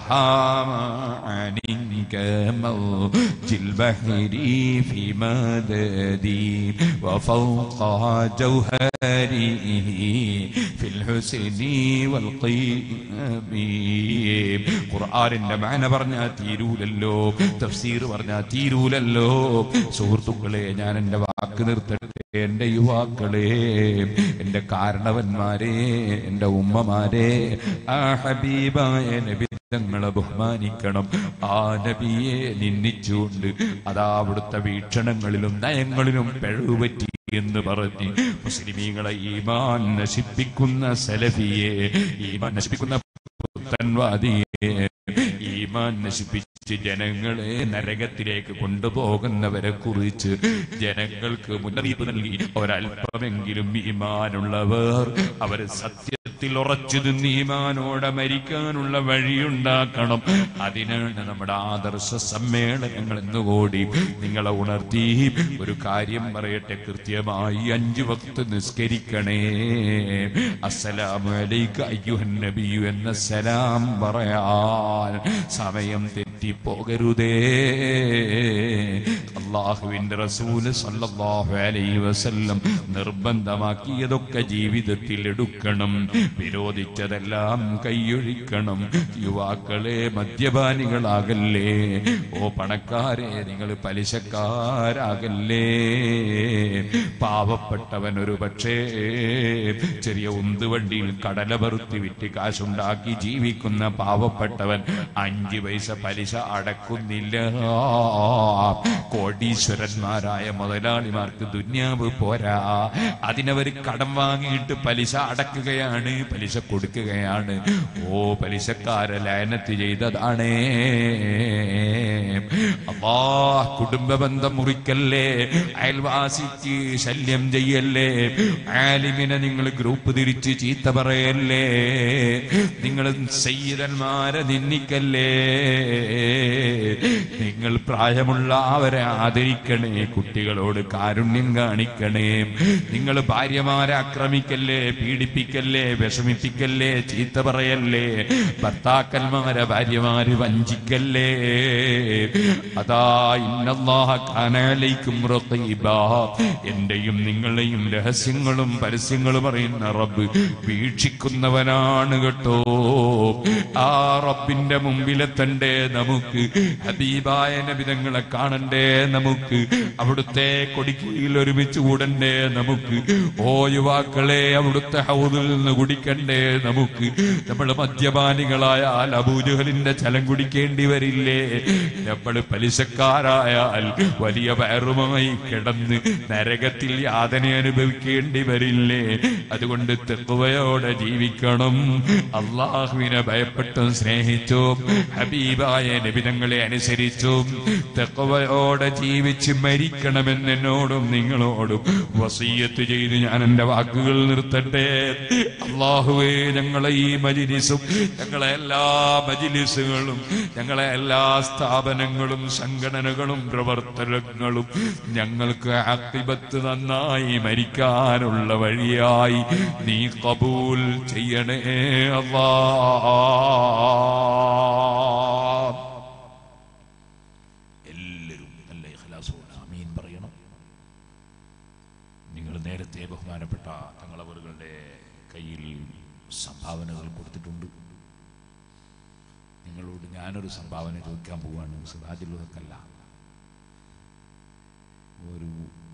S1: ലഹാനിക മൗജിൽ ബഹരി ഫി മദദി وفوق جوهره في الحسن والقيم ഖുർആനിന്റെ മാന പറഞ്ഞാൽ തീരൂലല്ലോ തഫ്സീർ പറഞ്ഞാൽ തീരൂലല്ലോ സുഹൃത്തുക്കളെ ഞാൻ എന്റെ വാക്ക് നിർത്തട്ടെ എന്റെ യുവാക്കളെ എന്റെ കാരണവന്മാരെ എന്റെ ഉമ്മമാരെ ആ ഹബീബായ നബി തങ്ങളെ ബഹുമാനിക്കണം ആ നബിയെ നിന്ദിച്ചുകൊണ്ട് അതാ അവിടുത്തെ വീക്ഷണങ്ങളിലും നയങ്ങളിലും പിഴവുപറ്റി എന്ന് പറഞ്ഞ് മുസ്ലിമീങ്ങളെ ഈമാൻ നശിപ്പിക്കുന്ന സലഫിയെ ഈമാൻ നശിപ്പിക്കുന്ന പുത്തൻവാദിയെ ഈമാൻ നശിപ്പിച്ച് ജനങ്ങളെ നരകത്തിലേക്ക് കൊണ്ടുപോകുന്നവരെ കുറിച്ച് ജനങ്ങൾക്ക് മുന്നറിയിപ്പ് നൽകി ഒരല്പമെങ്കിലും ഈമാനുള്ളവർ അവർ സത്യത്തിൽ ഉറച്ചു നിന്ന് ഈമാനോടെ മരിക്കാനുള്ള വഴിയുണ്ടാക്കണം അതിനാണ് നമ്മുടെ ആദർശ സമ്മേളനങ്ങൾ എന്നുകൂടി നിങ്ങളെ ഉണർത്തി ഒരു കാര്യം പറയട്ടെ കൃത്യമായി അഞ്ചു വക്ത് നിസ്കരിക്കണേ അസ്സലാമു അലൈക അയ്യുഹൻ നബിയു എന്ന സലാം പറയാൻ സമയം തെറ്റിപ്പോകരുതേ അള്ളാഹുവിന്റെ റസൂല് സല്ലല്ലാഹു അലൈഹി വസല്ലം നിർബന്ധമാക്കിയതൊക്കെ ജീവിതത്തിൽ എടുക്കണം വിരോധിച്ചതെല്ലാം കൈയൊഴിക്കണം യുവാക്കളെ മദ്യപാനികളാകല്ലേ ഓ പണക്കാരെ നിങ്ങൾ പലിശക്കാരാകല്ലേ പാവപ്പെട്ടവൻ ഒരു പക്ഷേ ചെറിയ ഉന്തുവണ്ടിയിൽ കടല പറുത്തി വിറ്റ് കാശുണ്ടാക്കി ജീവിക്കുന്ന പാവപ്പെട്ടവൻ അഞ്ച് പൈസ പലിശ അടക്കുന്നില്ല കോടീശ്വരന്മാരായ മുതലാളിമാർക്ക് ദുന്യാവ് പോരാ അതിനവർ കടം വാങ്ങിയിട്ട് പലിശ അടക്കുകയാണ് പലിശ കൊടുക്കുകയാണ് ഓ പലിശക്കാരെ ലയനത്ത് ചെയ്തതാണേ അള്ളാ കുടുംബ ബന്ധം മുറിക്കല്ലേ അയൽവാസിക്ക് ശല്യം ചെയ്യല്ലേ ആലിമിനെ നിങ്ങൾ ഗ്രൂപ്പ് തിരിച്ച് ചീത്ത പറയല്ലേ നിങ്ങൾ സയ്യിദന്മാരെ നിന്ദിക്കല്ലേ നിങ്ങൾ പ്രായമുള്ള അവരെ ആദരിക്കണേ കുട്ടികളോട് കാരുണ്യം കാണിക്കണേ നിങ്ങൾ ഭാര്യമാരെ ആക്രമിക്കല്ലേ പീഡിപ്പിക്കല്ലേ വിഷമിപ്പിക്കല്ലേ ചീത്ത പറയല്ലേ ഭർത്താക്കന്മാരെ ഭാര്യമാര് വഞ്ചിക്കല്ലേ അതാ ഇന്നല്ലാഹ കാനാലയ്ക്കും റഖീബാ എന്റെയും നിങ്ങളെയും രഹസ്യങ്ങളും പരസ്യങ്ങളും അറിയുന്ന റബ്ബ് വീക്ഷിക്കുന്നവനാണ് കേട്ടോ ആ റബ്ബിന്റെ മുമ്പിലെത്തണ്ടേ നമുക്ക് ഹബീബായ നബിതങ്ങളെ കാണണ്ടേ നമുക്ക് അവിടുത്തെ കൊടിക്കീഴിൽ ഒരുമിച്ച് കൂടണ്ടേ നമുക്ക് ഓ യുവാക്കളെ അവിടുത്തെ ഹൗദിൽ നിന്ന് കുടിക്കണ്ടേ നമുക്ക് നമ്മൾ മദ്യപാനികളായാൽ അബൂജഹലിന്റെ ചലം കുടിക്കേണ്ടി വരില്ലേ നമ്മൾ പലിശക്കാരായാൽ വലിയ വയറുമായി കിടന്ന് നരകത്തിൽ യാതന അനുഭവിക്കേണ്ടി വരില്ലേ അതുകൊണ്ട് തെക്കുവയോടെ ജീവിക്കണം അള്ളാഹുവിനെ ഭയപ്പെട്ടും സ്നേഹിച്ചും ഹബീബായ നിബിധങ്ങളെ അനുസരിച്ചും തെക്കുവയോടെ ജീവിച്ച് മരിക്കണമെന്ന് എന്നോടും നിങ്ങളോടും വസീയത്ത് ചെയ്ത് ഞാൻ എന്റെ വാക്കുകൾ നിർത്തട്ടെ അള്ളാഹുവേ ഞങ്ങളെ ഈ മജിലിസും ഞങ്ങളെ എല്ലാ മജിലിസുകളും ഞങ്ങളെ എല്ലാ സ്ഥാപനങ്ങളും സംഘടനകളും പ്രവർത്തനങ്ങളും ഞങ്ങൾക്ക് ആക്തിബത്ത് നന്നായി മരിക്കാനുള്ള വഴിയായി നീ കബൂൽ ചെയ്യണേ അല്ലാ എല്ലാവരും നല്ല ഇഖ്ലാസോടെ ആമീൻ പറയണം നിങ്ങൾ നേരത്തെ ബഹുമാനപ്പെട്ട തങ്ങളവറുകളുടെ കയ്യിൽ സംഭാവനകൾ കൊടുത്തിട്ടുണ്ട് നിങ്ങളോട് ഞാനൊരു സംഭാവന ചോദിക്കാൻ പോവാണ് സിറാജുൽഹക്കല്ല ഒരു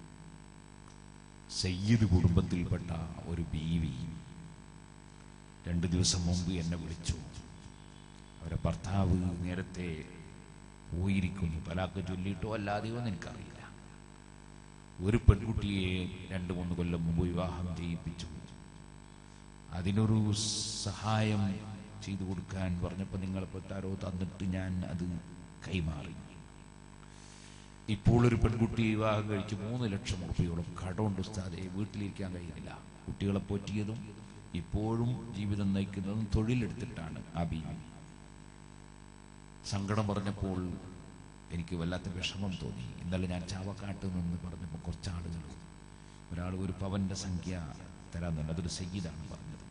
S1: സയ്യിദ് കുടുംബത്തിൽപ്പെട്ട ഒരു ബീവി രണ്ട് ദിവസം മുമ്പ് എന്നെ വിളിച്ചു അവരെ ഭർത്താവ് നേരത്തെ പോയിരിക്കുന്നു തലാക്ക് ചൊല്ലിയിട്ടോ അല്ലാതെയോ എന്ന് എനിക്കറിയില്ല ഒരു പെൺകുട്ടിയെ രണ്ട് മൂന്ന് കൊല്ലം മുമ്പ് വിവാഹം ചെയ്യിപ്പിച്ചു അതിനൊരു സഹായം ചെയ്തു കൊടുക്കാൻ പറഞ്ഞപ്പോൾ നിങ്ങളെ പെട്ടാരോ തന്നിട്ട് ഞാൻ അത് കൈമാറി ഇപ്പോൾ ഒരു പെൺകുട്ടി വിവാഹം കഴിച്ച് മൂന്ന് ലക്ഷം റുപ്യയോളം കടമുണ്ട് ഉസ്താദെ വീട്ടിലിരിക്കാൻ കഴിയുന്നില്ല കുട്ടികളെ പോറ്റിയതും ഇപ്പോഴും ജീവിതം നയിക്കുന്നതും തൊഴിലെടുത്തിട്ടാണ് ആ ബീവി സങ്കടം പറഞ്ഞപ്പോൾ എനിക്ക് വല്ലാത്ത വിഷമം തോന്നി ഇന്നലെ ഞാൻ ചാവക്കാട്ട് നിന്ന് പറഞ്ഞപ്പോൾ കുറച്ച് ആളുകൾ ഒരാൾ ഒരു പവന്റെ സംഖ്യ തരാൻ തന്നെ അതൊരു സയ്യിദാണ് പറഞ്ഞത്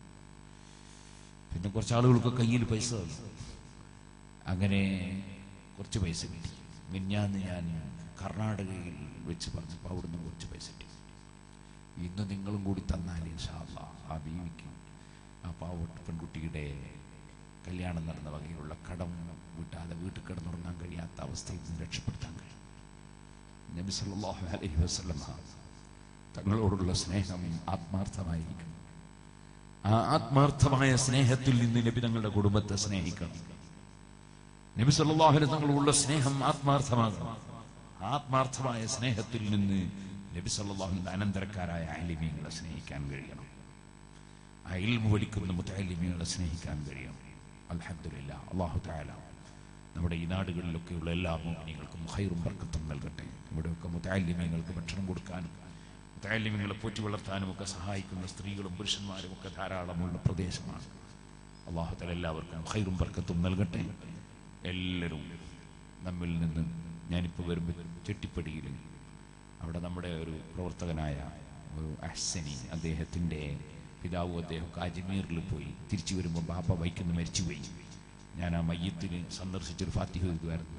S1: പിന്നെ കുറച്ച് ആളുകൾക്ക് കയ്യിൽ പൈസ തന്നു അങ്ങനെ കുറച്ച് പൈസ കിട്ടി മിഞ്ഞാന്ന് ഞാൻ കർണാടകയിൽ വെച്ച് പറഞ്ഞപ്പോൾ അവിടുന്ന് കുറച്ച് പൈസ കിട്ടി ഇന്ന് നിങ്ങളും കൂടി തന്നാൽ ഇൻഷാല്ല ആ ബീവിക്ക് ആ പാവപ്പെട്ട പെൺകുട്ടിയുടെ കല്യാണം നടന്ന വകയിലുള്ള കടം വീട്ടാതെ വീട്ടിൽ കിടന്നുറങ്ങാൻ കഴിയാത്ത അവസ്ഥയിൽ നിന്ന് രക്ഷപ്പെടുത്താൻ കഴിയും നബി സല്ലല്ലാഹു അലൈഹി വസല്ലം തങ്ങളോടുള്ള സ്നേഹം ആത്മാർത്ഥമായിരിക്കണം ആ ആത്മാർത്ഥമായ സ്നേഹത്തിൽ നിന്ന് നബി തങ്ങളുടെ കുടുംബത്തെ സ്നേഹിക്കണം നബി സല്ലല്ലാഹു അലൈഹി തങ്ങളുള്ള സ്നേഹം ആത്മാർത്ഥമാകണം ആത്മാർത്ഥമായ സ്നേഹത്തിൽ നിന്ന് നബി സല്ലല്ലാഹുവിന്റെ അനന്തരക്കാരായ അലിമീങ്ങളെ സ്നേഹിക്കാൻ കഴിയണം ആ ഇൽമു പഠിക്കുന്ന മുത്തലിമീങ്ങളെ സ്നേഹിക്കാൻ കഴിയണം അൽഹംദുലില്ലാ അല്ലാഹു തആല നമ്മുടെ ഈ നാടുകളിലൊക്കെയുള്ള എല്ലാ മോഹിനികൾക്കും ഹൈറും ബർക്കത്തും നൽകട്ടെ ഇവിടെയൊക്കെ മുത്തലിമീങ്ങൾക്ക് ഭക്ഷണം കൊടുക്കാനും മുത്തലിമീങ്ങളെ പോറ്റി വളർത്താനും ഒക്കെ സഹായിക്കുന്ന സ്ത്രീകളും പുരുഷന്മാരും ഒക്കെ ധാരാളമുള്ള പ്രദേശമാണ് അള്ളാഹു തആല എല്ലാവർക്കും ഹൈറും ബർക്കത്തും നൽകട്ടെ എല്ലാവരും നമ്മിൽ നിന്ന് ഞാനിപ്പോൾ വരുമ്പോൾ ചെട്ടിപ്പടിയിൽ അവിടെ നമ്മുടെ ഒരു പ്രവർത്തകനായ ഒരു അഹ്സനി അദ്ദേഹത്തിൻ്റെ പിതാവും അദ്ദേഹം അജ്മീറിൽ പോയി തിരിച്ചു വരുമ്പോൾ ബാബ വൈക്കുന്ന മരിച്ചുപോയി ഞാൻ ആ മയ്യത്തിന് സന്ദർശിച്ചൊരു ഫാത്തിഹ എഴുതുമായിരുന്നു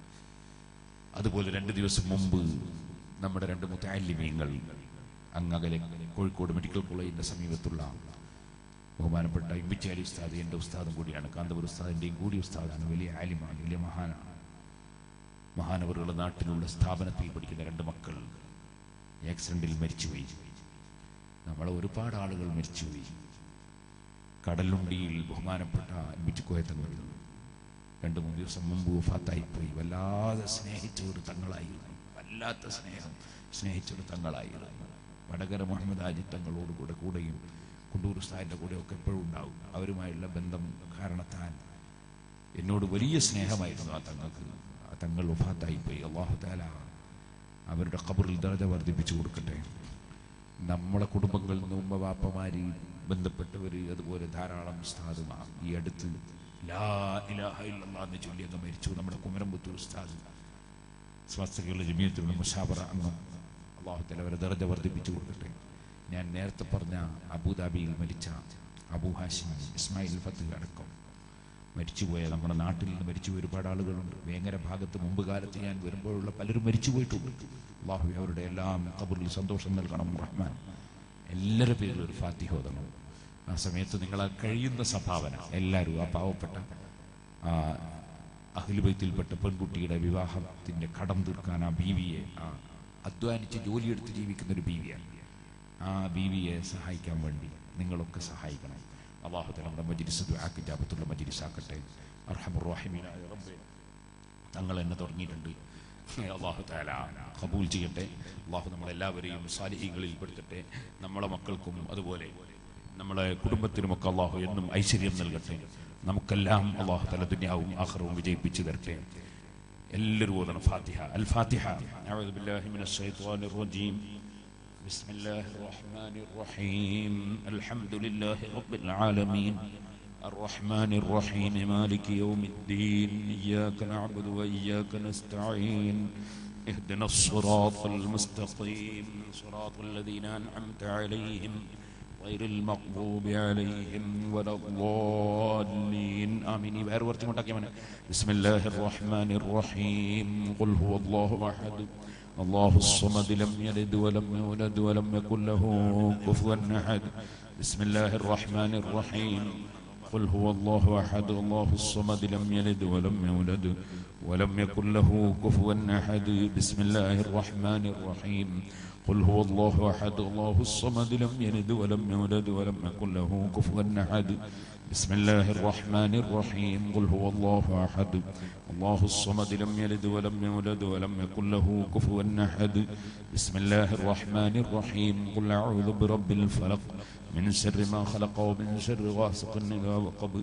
S1: അതുപോലെ രണ്ട് ദിവസം മുമ്പ് നമ്മുടെ രണ്ട് മുത്താലിമീങ്ങൾ അങ്ങകലെ കോഴിക്കോട് മെഡിക്കൽ കോളേജിന്റെ സമീപത്തുള്ള ബഹുമാനപ്പെട്ട ഇമ്പിച്ചാലി ഉസ്താദ് എൻ്റെ ഉസ്താദും കൂടിയാണ് കാന്തപുര ഉസ്താദിൻ്റെയും കൂടി ഉസ്താദാണ് വലിയ ആലിമാണ് വലിയ മഹാനാണ് മഹാനവറുകളുടെ നാട്ടിലുള്ള സ്ഥാപനത്തിൽ പഠിക്കുന്ന രണ്ട് മക്കൾ ആക്സിഡന്റിൽ മരിച്ചുപോയി നമ്മളെ ഒരുപാട് ആളുകൾ മരിച്ചുപോയി കടലുണ്ടിയിൽ ബഹുമാനപ്പെട്ട ബിറ്റുക്കോയത്തങ്ങൾ രണ്ട് മൂന്ന് ദിവസം മുമ്പ് ഫാത്തായിപ്പോയി വല്ലാതെ സ്നേഹിച്ച ഒരു തങ്ങളായിരുന്നു വല്ലാത്ത സ്നേഹം സ്നേഹിച്ച ഒരു തങ്ങളായിരുന്നു വടകര മുഹമ്മദ് ആജി തങ്ങളോട് കൂടെ കൂടെയും കുണ്ടൂർ ഉസ്താദിന്റെ കൂടെ ഒക്കെ എപ്പോഴും ഉണ്ടാവും അവരുമായുള്ള ബന്ധം കാരണത്താൽ എന്നോട് വലിയ സ്നേഹമായിരുന്നു ആ തങ്ങൾക്ക് ആ തങ്ങൾ ഒഫാത്തായിപ്പോയി അള്ളാഹു താല അവരുടെ ഖബറിൽ ദർജ വർദ്ധിപ്പിച്ചു കൊടുക്കട്ടെ നമ്മളെ കുടുംബങ്ങളിൽ നിന്ന് ഉമ്മ വാപ്പമാര് ബന്ധപ്പെട്ടവര് അതുപോലെ ധാരാളം ഉസ്താദുമാർ ഈ അടുത്ത് ലാ ഇലാഹ ഇല്ലല്ലാഹ് എന്ന് ചൊല്ലി അങ്ങ് മരിച്ചു നമ്മുടെ കുമരംപുത്തൂർ ഉസ്താദ് സ്വാസ്ഥ്യകളുടെ ജമീയത്തിലുള്ള മുഷാബറ അംഗം അള്ളാഹു താല അവരെ ദർജ വർദ്ധിപ്പിച്ചു കൊടുക്കട്ടെ ഞാൻ നേരത്തെ പറഞ്ഞ അബുദാബിയിൽ മരിച്ച അബു ഹാഷിം ഇസ്മായിൽ ഫത്ത് അടക്കം മരിച്ചുപോയ നമ്മുടെ നാട്ടിൽ നിന്ന് മരിച്ചുപോയ ഒരുപാട് ആളുകളുണ്ട് വേങ്ങര ഭാഗത്ത് മുമ്പ് കാലത്ത് ഞാൻ വരുമ്പോഴുള്ള പലരും മരിച്ചു പോയിട്ടുണ്ട് അള്ളാഹു അവരുടെ എല്ലാം കബറിൽ സന്തോഷം നൽകണം റഹ്മാൻ എല്ലാവരുടെ പേരിലും ഒരു ഫാത്തിഹോദണം ആ സമയത്ത് നിങ്ങൾ ആ കഴിയുന്ന സംഭാവന എല്ലാവരും ആ പാവപ്പെട്ട ആ അഖിലുബൈത്തിൽപ്പെട്ട പെൺകുട്ടിയുടെ വിവാഹത്തിന്റെ കടം തീർക്കാൻ ആ ബീവിയെ ആ അധ്വാനിച്ച് ജോലിയെടുത്ത് ജീവിക്കുന്ന ഒരു ബീവിയാണ് ആ ബീവിയെ സഹായിക്കാൻ വേണ്ടി നിങ്ങളൊക്കെ സഹായിക്കണം അള്ളാഹു തല നമ്മുടെ മജിലിസ് ദുആക്ക് ജാപത്തുള്ള മജിലിസ് ആക്കട്ടെ അർഹമുറാഹിമീനായ റബ്ബേ തങ്ങൾ എന്നെ തുടങ്ങിയിട്ടുണ്ട് അള്ളാഹു താല കബൂൽ ചെയ്യട്ടെ അള്ളാഹു നമ്മളെല്ലാവരെയും സാലിഹ്യങ്ങളിൽ പെടുത്തട്ടെ നമ്മളെ മക്കൾക്കും അതുപോലെ നമ്മളെ കുടുംബത്തിനുമൊക്കെ അള്ളാഹു എന്നും ഐശ്വര്യം നൽകട്ടെ നമുക്കെല്ലാം അള്ളാഹു തല ദുന്യാവും ആഹ്റവും വിജയിപ്പിച്ചു തരട്ടെ എല്ലാവരും ഓതണം ഫാത്തിഹ അൽ ഫാത്തിഹ أعوذ بالله من الشيطان الرجيم بسم الله الرحمن الرحيم الحمد لله رب العالمين الرحمن الرحيم مالك يوم الدين إياك نعبد وإياك نستعين اهدنا الصراط المستقيم صراط الذين أنعمت عليهم غير المغضوب عليهم ولا الضالين آمين يبقى ورتي متاكي بسم الله الرحمن الرحيم قل هو الله أحد الله الصمد لم يلد ولم يولد ولم يكن له كفوا أحد بسم الله الرحمن الرحيم قل هو الله أحد الله الصمد لم يلد ولم يولد ولم يكن له كفوا أحد بسم الله الرحمن الرحيم قل هو الله أحد الله الصمد لم يلد ولم يولد ولم يكن له كفوا أحد بسم الله الرحمن الرحيم قل هو الله أحد الله الصمد لم يلد ولم يولد ولم يكن له كفوا أحد بسم الله الرحمن الرحيم قل أعوذ برب الفلق من شر ما خلق ومن شر غاسق إذا وقب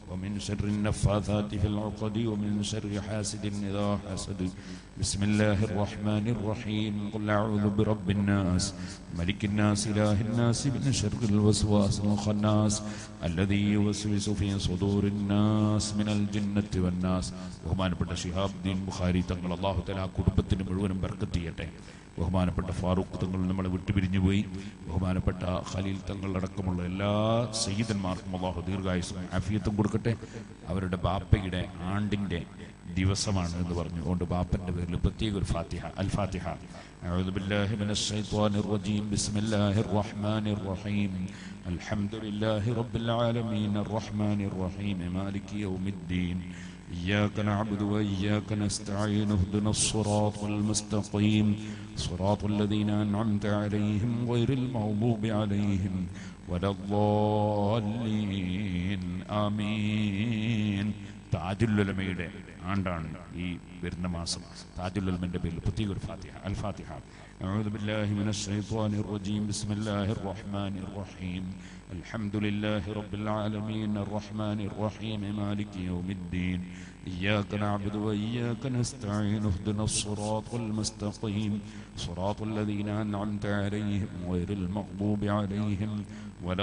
S1: ومن شر النفاثات في العقد ومن شر حاسد إذا حسد بسم الله الرحمن الرحيم قل أعوذ برب الناس ملك الناس إله الناس من شر الوسواس الخناس الذي يوسوس في صدور الناس من الجنة والناس ബഹുമാനപ്പെട്ട ഷിഹാബുദ്ദീൻ ബുഖാരി തങ്ങൾ അള്ളാഹു തല കുടുംബത്തിന് മുഴുവനും ബർക്കത്ത് ചെയ്യട്ടെ ബഹുമാനപ്പെട്ട ഫാറൂഖ് തങ്ങൾ നമ്മളെ വിട്ടുപിരിഞ്ഞു പോയി ബഹുമാനപ്പെട്ട ഖലീൽ തങ്ങൾ അടക്കമുള്ള എല്ലാ സയ്യിദന്മാർക്കും അള്ളാഹു ദീർഘായുസും ആഫിയത്തും കൊടുക്കട്ടെ അവരുടെ ബാപ്പയുടെ ആണ്ടിന്റെ ദിവസമാണ് എന്ന് പറഞ്ഞു അതുകൊണ്ട് ബാപ്പന്റെ പേരിൽ പ്രത്യേക ഒരു ഫാത്തിഹ അൽ ഫാത്തിഹ أعوذ بالله من الشيطان الرجيم بسم الله الرحمن الرحيم الحمد لله رب العالمين الرحمن الرحيم مالك يوم الدين إياك نعبد وإياك نستعين اهدنا الصراط المستقيم صراط الذين أنعمت عليهم غير المغضوب عليهم ولا الضالين آمين താജുല്ലുലമയുടെ ആണ്ടാണ് ഈ വരുന്ന മാസം താജുല്ലുലമന്റെ പേരിൽ പ്രത്യേക ഒരു ഫാത്തിഹ അൽ ഫാത്തിഹ أعوذ بالله من الشيطان الرجيم بسم الله الرحمن الرحيم الحمد لله رب العالمين الرحمن الرحيم مالك يوم الدين إياك نعبد وإياك نستعين اهدنا الصراط المستقيم صراط الذين أنعمت عليهم غير المغضوب عليهم ولا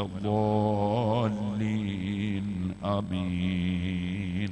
S1: الضالين آمين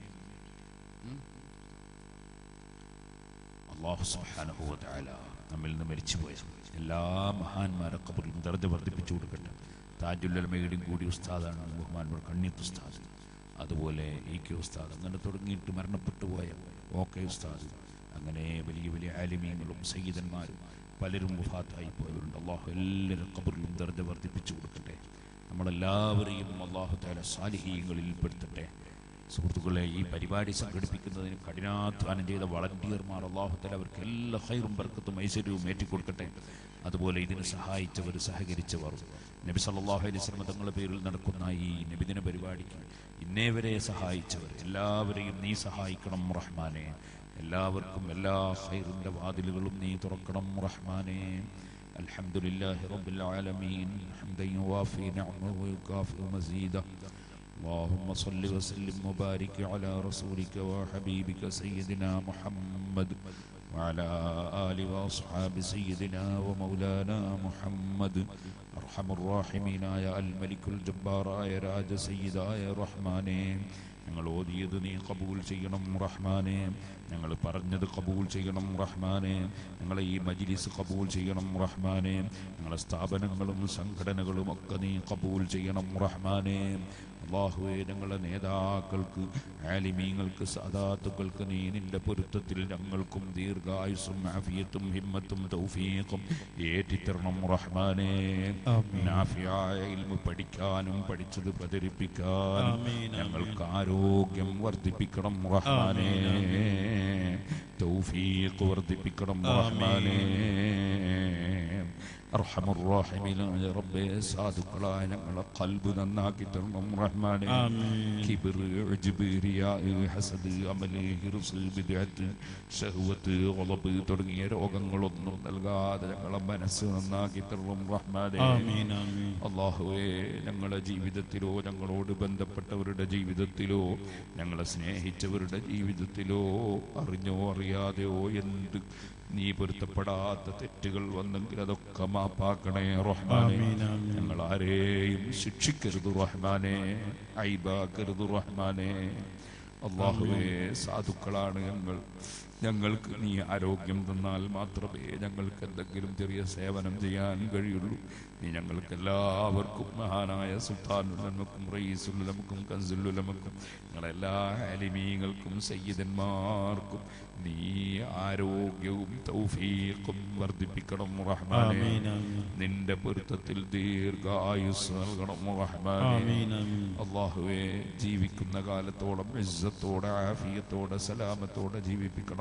S1: അള്ളാഹു സുബ്ഹാനഹു വ തആല നമ്മിൽ നിന്ന് മരിച്ചുപോയ എല്ലാ മഹാന്മാരെ കബറിലും ദർജ വർദ്ധിപ്പിച്ചു കൊടുക്കട്ടെ താജുല്ലമയുടെയും കൂടി ഉസ്താദാണ് ബഹുമാനോട് കണ്ണിയത്ത് ഉസ്താദ് അതുപോലെ ഇ കെ ഉസ്താദ് അങ്ങനെ തുടങ്ങിയിട്ട് മരണപ്പെട്ടു പോയ ഓ കെ ഉസ്താദ് അങ്ങനെ വലിയ വലിയ ആലിമീങ്ങളും സയ്യിദന്മാരും പലരും വഫാത്തായി പോയവരുണ്ട് അള്ളാഹു എല്ലാവരും കബറിലും ദർജ വർദ്ധിപ്പിച്ചു കൊടുക്കട്ടെ നമ്മളെല്ലാവരെയും അള്ളാഹു താല സാലിഹീങ്ങളിൽ പെടുത്തട്ടെ സുഹൃത്തുക്കളെ ഈ പരിപാടി സംഘടിപ്പിക്കുന്നതിന് കഠിനാധ്വാനം ചെയ്ത വളണ്ടിയർമാർ അള്ളാഹുത്തല അവർക്ക് എല്ലാ ഹൈറും ബർക്കത്തും ഐശ്വര്യവും ഏറ്റിക്കൊടുക്കട്ടെ അതുപോലെ ഇതിന് സഹായിച്ചവർ സഹകരിച്ചവർ നബി സല്ലല്ലാഹു അലൈഹി വസല്ലം തങ്ങളുടെ പേരിൽ നടക്കുന്ന ഈ നബിദിന പരിപാടിക്ക് ഇന്നേ വരെ സഹായിച്ചവർ എല്ലാവരെയും നീ സഹായിക്കണം റഹ്മാനെ എല്ലാവർക്കും എല്ലാ ഹൈറിന്റെ വാതിലുകളും നീ തുറക്കണം റഹ്മാനെ الحمد لله رب العالمين حمدا يوافي نعمه ويكافئ مزيده اللهم صل وسلم وبارك على رسولك وحبيبك سيدنا محمد وعلى آل وأصحاب سيدنا ومولانا محمد أرحم الراحمين يا الملك الجبار يا راج سيدا يا رحماني ഞങ്ങൾ ഓതിയത് നീ കബൂൽ ചെയ്യണം റഹ്മാനെ ഞങ്ങൾ പറഞ്ഞത് കബൂൽ ചെയ്യണം റഹ്മാനെ ഞങ്ങളെ ഈ മജിലിസ് കബൂൽ ചെയ്യണം റഹ്മാനെ ഞങ്ങളെ സ്ഥാപനങ്ങളും സംഘടനകളും ഒക്കെ നീ കബൂൽ ചെയ്യണം റഹ്മാനെ അള്ളാഹുവെ ഞങ്ങളുടെ നേതാക്കൾക്ക് ആലിമീങ്ങൾക്ക് സാദാത്തുക്കൾക്ക് നീ നിന്റെ പൊരുത്തത്തിൽ ഞങ്ങൾക്കും ദീർഘായുസും ആഫിയത്തും ഹിമ്മത്തും തൗഫീഖും ഏറ്റിത്തരണം റഹ്മാനെ നാഫിയായ ഇൽമു പഠിക്കാനും പഠിച്ചത് പ്രചരിപ്പിക്കാനും ഞങ്ങൾക്ക് ആരോഗ്യം വർദ്ധിപ്പിക്കണം റഹ്മാനെ തൗഫീഖ് വർദ്ധിപ്പിക്കണം റഹ്മാനെ അർഹമുറാഹിമീനായ റബ്ബേ സാധുക്കളായ ഞങ്ങളെ കൽബ് നന്നാക്കി തരണം റഹ്മാനെ കിബിർ ഉജ്ബ് റിയാഇ ഹസദ് അമല് ഹിർസ് ബിദ്അത്ത് ശഹ്വത്ത് ഗളബ് തുടങ്ങിയ രോഗങ്ങളൊന്നും നൽകാതെ ഞങ്ങളെ മനസ്സ് നന്നാക്കി തരണം റഹ്മാനെ അള്ളാഹുവേ ഞങ്ങളുടെ ജീവിതത്തിലോ ഞങ്ങളോട് ബന്ധപ്പെട്ടവരുടെ ജീവിതത്തിലോ ഞങ്ങളെ സ്നേഹിച്ചവരുടെ ജീവിതത്തിലോ അറിഞ്ഞോ അറിയാതെയോ എന്ത് നീ പൊരുത്തപ്പെടാത്ത തെറ്റുകൾ വന്നെങ്കിൽ അതൊക്കെ മാപ്പാക്കണേ റഹ്മാനെ ഞങ്ങൾ ആരെയും ശിക്ഷിക്കരുത് റഹ്മാനെ ഐബാക്കരുത് റഹ്മാനെ അള്ളാഹുവേ സാധുക്കളാണ് ഞങ്ങൾ ഞങ്ങൾക്ക് നീ ആരോഗ്യം തന്നാൽ മാത്രമേ ഞങ്ങൾക്ക് എന്തെങ്കിലും ചെറിയ സേവനം ചെയ്യാൻ കഴിയുള്ളൂ നീ ഞങ്ങൾക്ക് എല്ലാവർക്കും മഹാനായ സുൽത്താനുലമക്കും റയീസുലമക്കും കൻസുലുലമക്കും ഞങ്ങളെല്ലാ അലിമീങ്ങൾക്കും സയ്യിദന്മാർക്കും നീ ആരോഗ്യവും തൗഫീഖും വർദ്ധിപ്പിക്കണം റഹ്മാനെ നിന്റെ പൊരുത്തത്തിൽ ദീർഘായുസ് നൽകണം റഹ്മാനെ അള്ളാഹുവെ ജീവിക്കുന്ന കാലത്തോളം ഇസ്സത്തോടെ ആഫിയത്തോടെ സലാമത്തോടെ ജീവിപ്പിക്കണം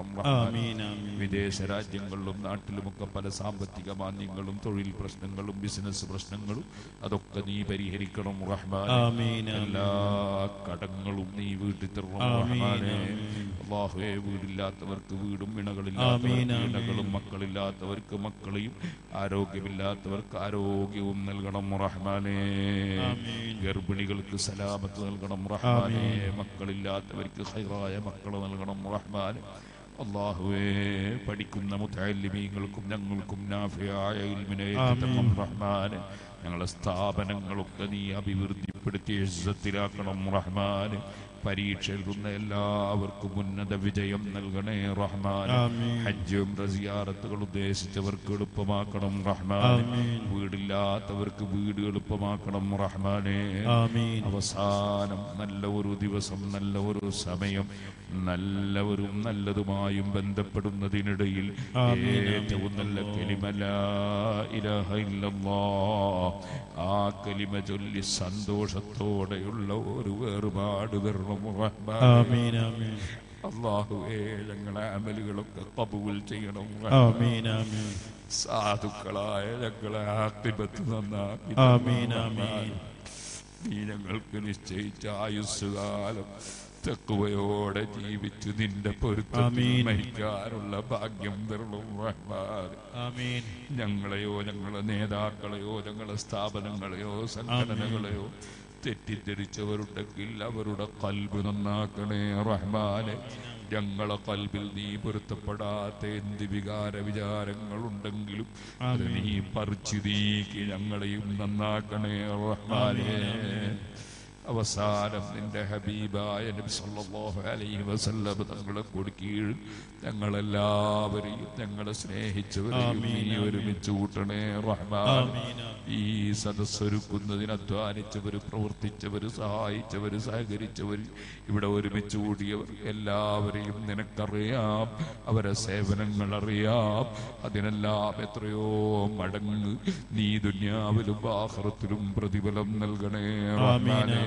S1: റഹ്മാനെ
S2: ആമീൻ ആമീൻ
S1: വിദേശ രാജ്യങ്ങളിലും നാട്ടിലുമൊക്കെ പല സാമ്പത്തിക മാന്ദ്യങ്ങളും തൊഴിൽ പ്രശ്നങ്ങളും ബിസിനസ് പ്രശ്നങ്ങളും അതൊക്കെ നീ പരിഹരിക്കണം റഹ്മാൻ
S2: ആമീൻ
S1: എല്ലാ കടങ്ങളും നീ വീട്ടിൽ തരണം
S2: ആമീൻ,
S1: റഹ്മാനെ
S2: ആമീൻ.
S1: അള്ളാഹുവെ വീടില്ലാത്തവർക്ക് വീടും
S2: ആമീൻ,
S1: ഇണകളില്ലാത്തവർക്ക്
S2: ആമീൻ.
S1: ഇണകളും മക്കളില്ലാത്തവർക്ക് മക്കളെയും ആരോഗ്യമില്ലാത്തവർക്ക് ആരോഗ്യവും നൽകണം റഹ്മാനെ
S2: ആമീൻ.
S1: ഗർഭിണികൾക്ക് സലാമത്ത് നൽകണം റഹ്മാനെ മക്കളില്ലാത്തവർക്ക് ഹൈറായ മക്കളെ നൽകണം റഹ്മാനെ അള്ളാഹുവേ പഠിക്കുന്ന മുത്തല്ലിമീങ്ങൾക്കും ഞങ്ങൾക്കും നാഫിയായ ഇൽമിനെ തരണം റഹ്മാന് ഞങ്ങളെ സ്ഥാപനങ്ങളൊക്കെ നീ അഭിവൃദ്ധിപ്പെടുത്തി ഇസ്സത്തിലാക്കണം റഹ്മാന് പരീക്ഷ എഴുതുന്ന എല്ലാവർക്കും ഉന്നത വിജയം നൽകണേ റഹ്മാൻ
S2: ആമീൻ.
S1: ഹജ്ജും റസിയാറത്തുകൾ ഉദ്ദേശിച്ചവർക്ക് എളുപ്പമാക്കണം റഹ്മാൻ
S2: ആമീൻ.
S1: വീടില്ലാത്തവർക്ക് വീട് എളുപ്പമാക്കണം റഹ്മാനെ
S2: ആമീൻ
S1: അവസാനം നല്ല ഒരു ദിവസം നല്ല ഒരു സമയം നല്ലവരും നല്ലതുമായും ബന്ധപ്പെടുന്നതിനിടയിൽ
S2: ആമീൻ,
S1: ഏറ്റവും നല്ല കെലിമല ഇലഹ ഇല്ലല്ലാ ആ കലിമ ചൊല്ലി സന്തോഷത്തോടെയുള്ള ഒരു വേറുപാട് വരണം റഹ്മാനെ.
S2: ആമീൻ ആമീൻ
S1: അള്ളാഹുവേ ഞങ്ങളെ അമലുകളൊക്കെ കബൂൽ ചെയ്യണം
S2: ആമീൻ ആമീൻ
S1: സാധുക്കളായ ഞങ്ങളെ ആക്തിപത്ത് നന്നാക്കി
S2: ആമീൻ ആമീൻ
S1: നീ ഞങ്ങൾക്ക് നിശ്ചയിച്ച ആയുസ്സുകാലം തെക്കുവയോടെ ജീവിച്ച് നിന്റെ പൊരുത്തത്തിൽ
S2: ആമീൻ.
S1: മരിക്കാനുള്ള ഭാഗ്യം തരണം റഹ്മാൻ
S2: ആമീൻ
S1: ഞങ്ങളെയോ ഞങ്ങളെ നേതാക്കളെയോ ഞങ്ങളെ സ്ഥാപനങ്ങളെയോ സംഘടനകളെയോ തെറ്റിദ്ധരിച്ചവരുണ്ടെങ്കിൽ അവരുടെ കൽബ് നന്നാക്കണേ റഹ്മാനെ ഞങ്ങളെ കൽബിൽ നീ പൊരുത്തപ്പെടാത്ത എന്ത് വികാര വിചാരങ്ങളുണ്ടെങ്കിലും അത് നീ പറിച്ചു നീക്കി ഞങ്ങളെയും നന്നാക്കണേ റഹ്മാനെ അവസാനം നിന്റെ ഹബീബായ നബി സല്ലല്ലാഹു അലൈഹി വസല്ലം തങ്ങളെ കൊടുക്കീഴ് ഞങ്ങളെല്ലാവരെയും ഞങ്ങളെ സ്നേഹിച്ചവരെയും നീ ഒരുമിച്ച് കൂട്ടണേ റഹ്മാൻ
S2: ആമീൻ
S1: ഈ സദസ്സൊരുക്കുന്നതിന് അധ്വാനിച്ചവർ പ്രവർത്തിച്ചവർ സഹായിച്ചവർ സഹകരിച്ചവർ ഇവിടെ ഒരുമിച്ച് കൂടിയവർ എല്ലാവരെയും നിനക്കറിയാം അവരെ സേവനങ്ങൾ അറിയാം അതിനെല്ലാം എത്രയോ മടങ്ങ് നീ ദുന്യാവിലും ആഹ്റത്തിലും പ്രതിഫലം നൽകണേ റഹ്മാനേ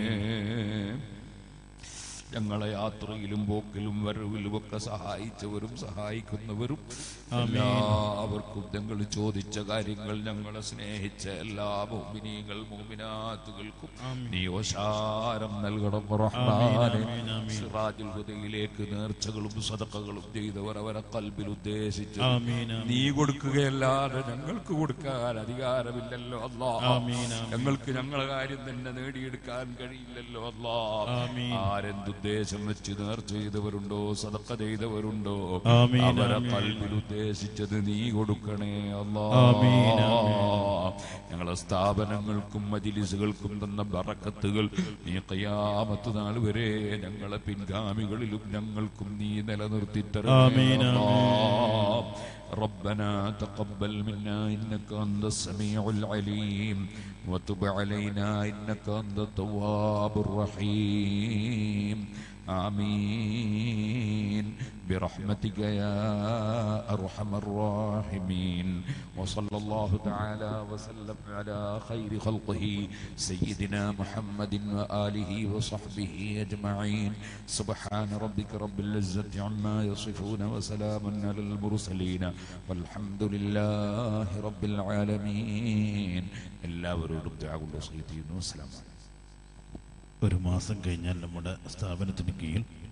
S1: ഞങ്ങളെ യാത്രയിലും പോക്കിലും വരവിലും ഒക്കെ സഹായിച്ചവരും സഹായിക്കുന്നവരും എല്ലാവർക്കും ഞങ്ങൾ ചോദിച്ച കാര്യങ്ങൾ ഞങ്ങളെ സ്നേഹിച്ച എല്ലാ മോമിനീകൾ മോമിനാത്തുകൾക്കും നീ ഓശാരം നൽകണം റഹ്മാനെ
S2: ആമീൻ, ആമീൻ.
S1: സിറാജുൽ ഹുദയിലേക്ക് നേർച്ചകളും സദക്കകളും ചെയ്തവർ അവരെ കൽബിൽ ഉദ്ദേശിച്ചു
S2: ആമീൻ ആമീൻ
S1: നീ കൊടുക്കുകയല്ലാതെ ഞങ്ങൾക്ക് കൊടുക്കാൻ അധികാരമില്ലല്ലോ അല്ലാ
S2: ആമീൻ, ആമീൻ.
S1: ഞങ്ങൾക്ക് ഞങ്ങളെ കാര്യം തന്നെ നേടിയെടുക്കാൻ കഴിയില്ലല്ലോ അല്ലാ
S2: ആമീൻ.
S1: ആരെന്തുദ്ദേശം വെച്ച് നേർച്ച ചെയ്തവരുണ്ടോ സദക്ക ചെയ്തവരുണ്ടോ
S2: ആമീൻ,
S1: അവരെ
S2: ആമീൻ.
S1: കൽബിൽ ഉദ്ദേശിച്ചത് നീ കൊടുക്കണേ അല്ലാ
S2: ആമീൻ,
S1: ഞങ്ങളെ സ്ഥാപനങ്ങൾക്കും മജിലിസുകൾക്കും തന്ന ബറക്കത്തുകൾ നീ കയ്യാമത്ത് നാൾ വരെ ഞങ്ങളെ പിൻഗാമികളിലും ഞങ്ങൾക്കും നീ നിലനിർത്തി
S2: ആമീൻ,
S1: തരണേ ربنا تقبل منا إنك أنت السميع العليم وتب علينا إنك أنت التواب الرحيم آمين برحمتك يا أرحم الراحمين وصلى الله تعالى وسلم على خير خلقه سيدنا محمد وآله وصحبه أجمعين سبحان ربك رب العزة عما يصفون وسلام على المرسلين والحمد لله رب العالمين എല്ലാവരോടും ത്യാഗുള്ള വസീയത്ത് ചെയ്യുന്നു അസ്സലാമു അലൈക്കും
S2: ഒരു മാസം കഴിഞ്ഞാൽ നമ്മുടെ സ്ഥാപനത്തിന് കീഴിൽ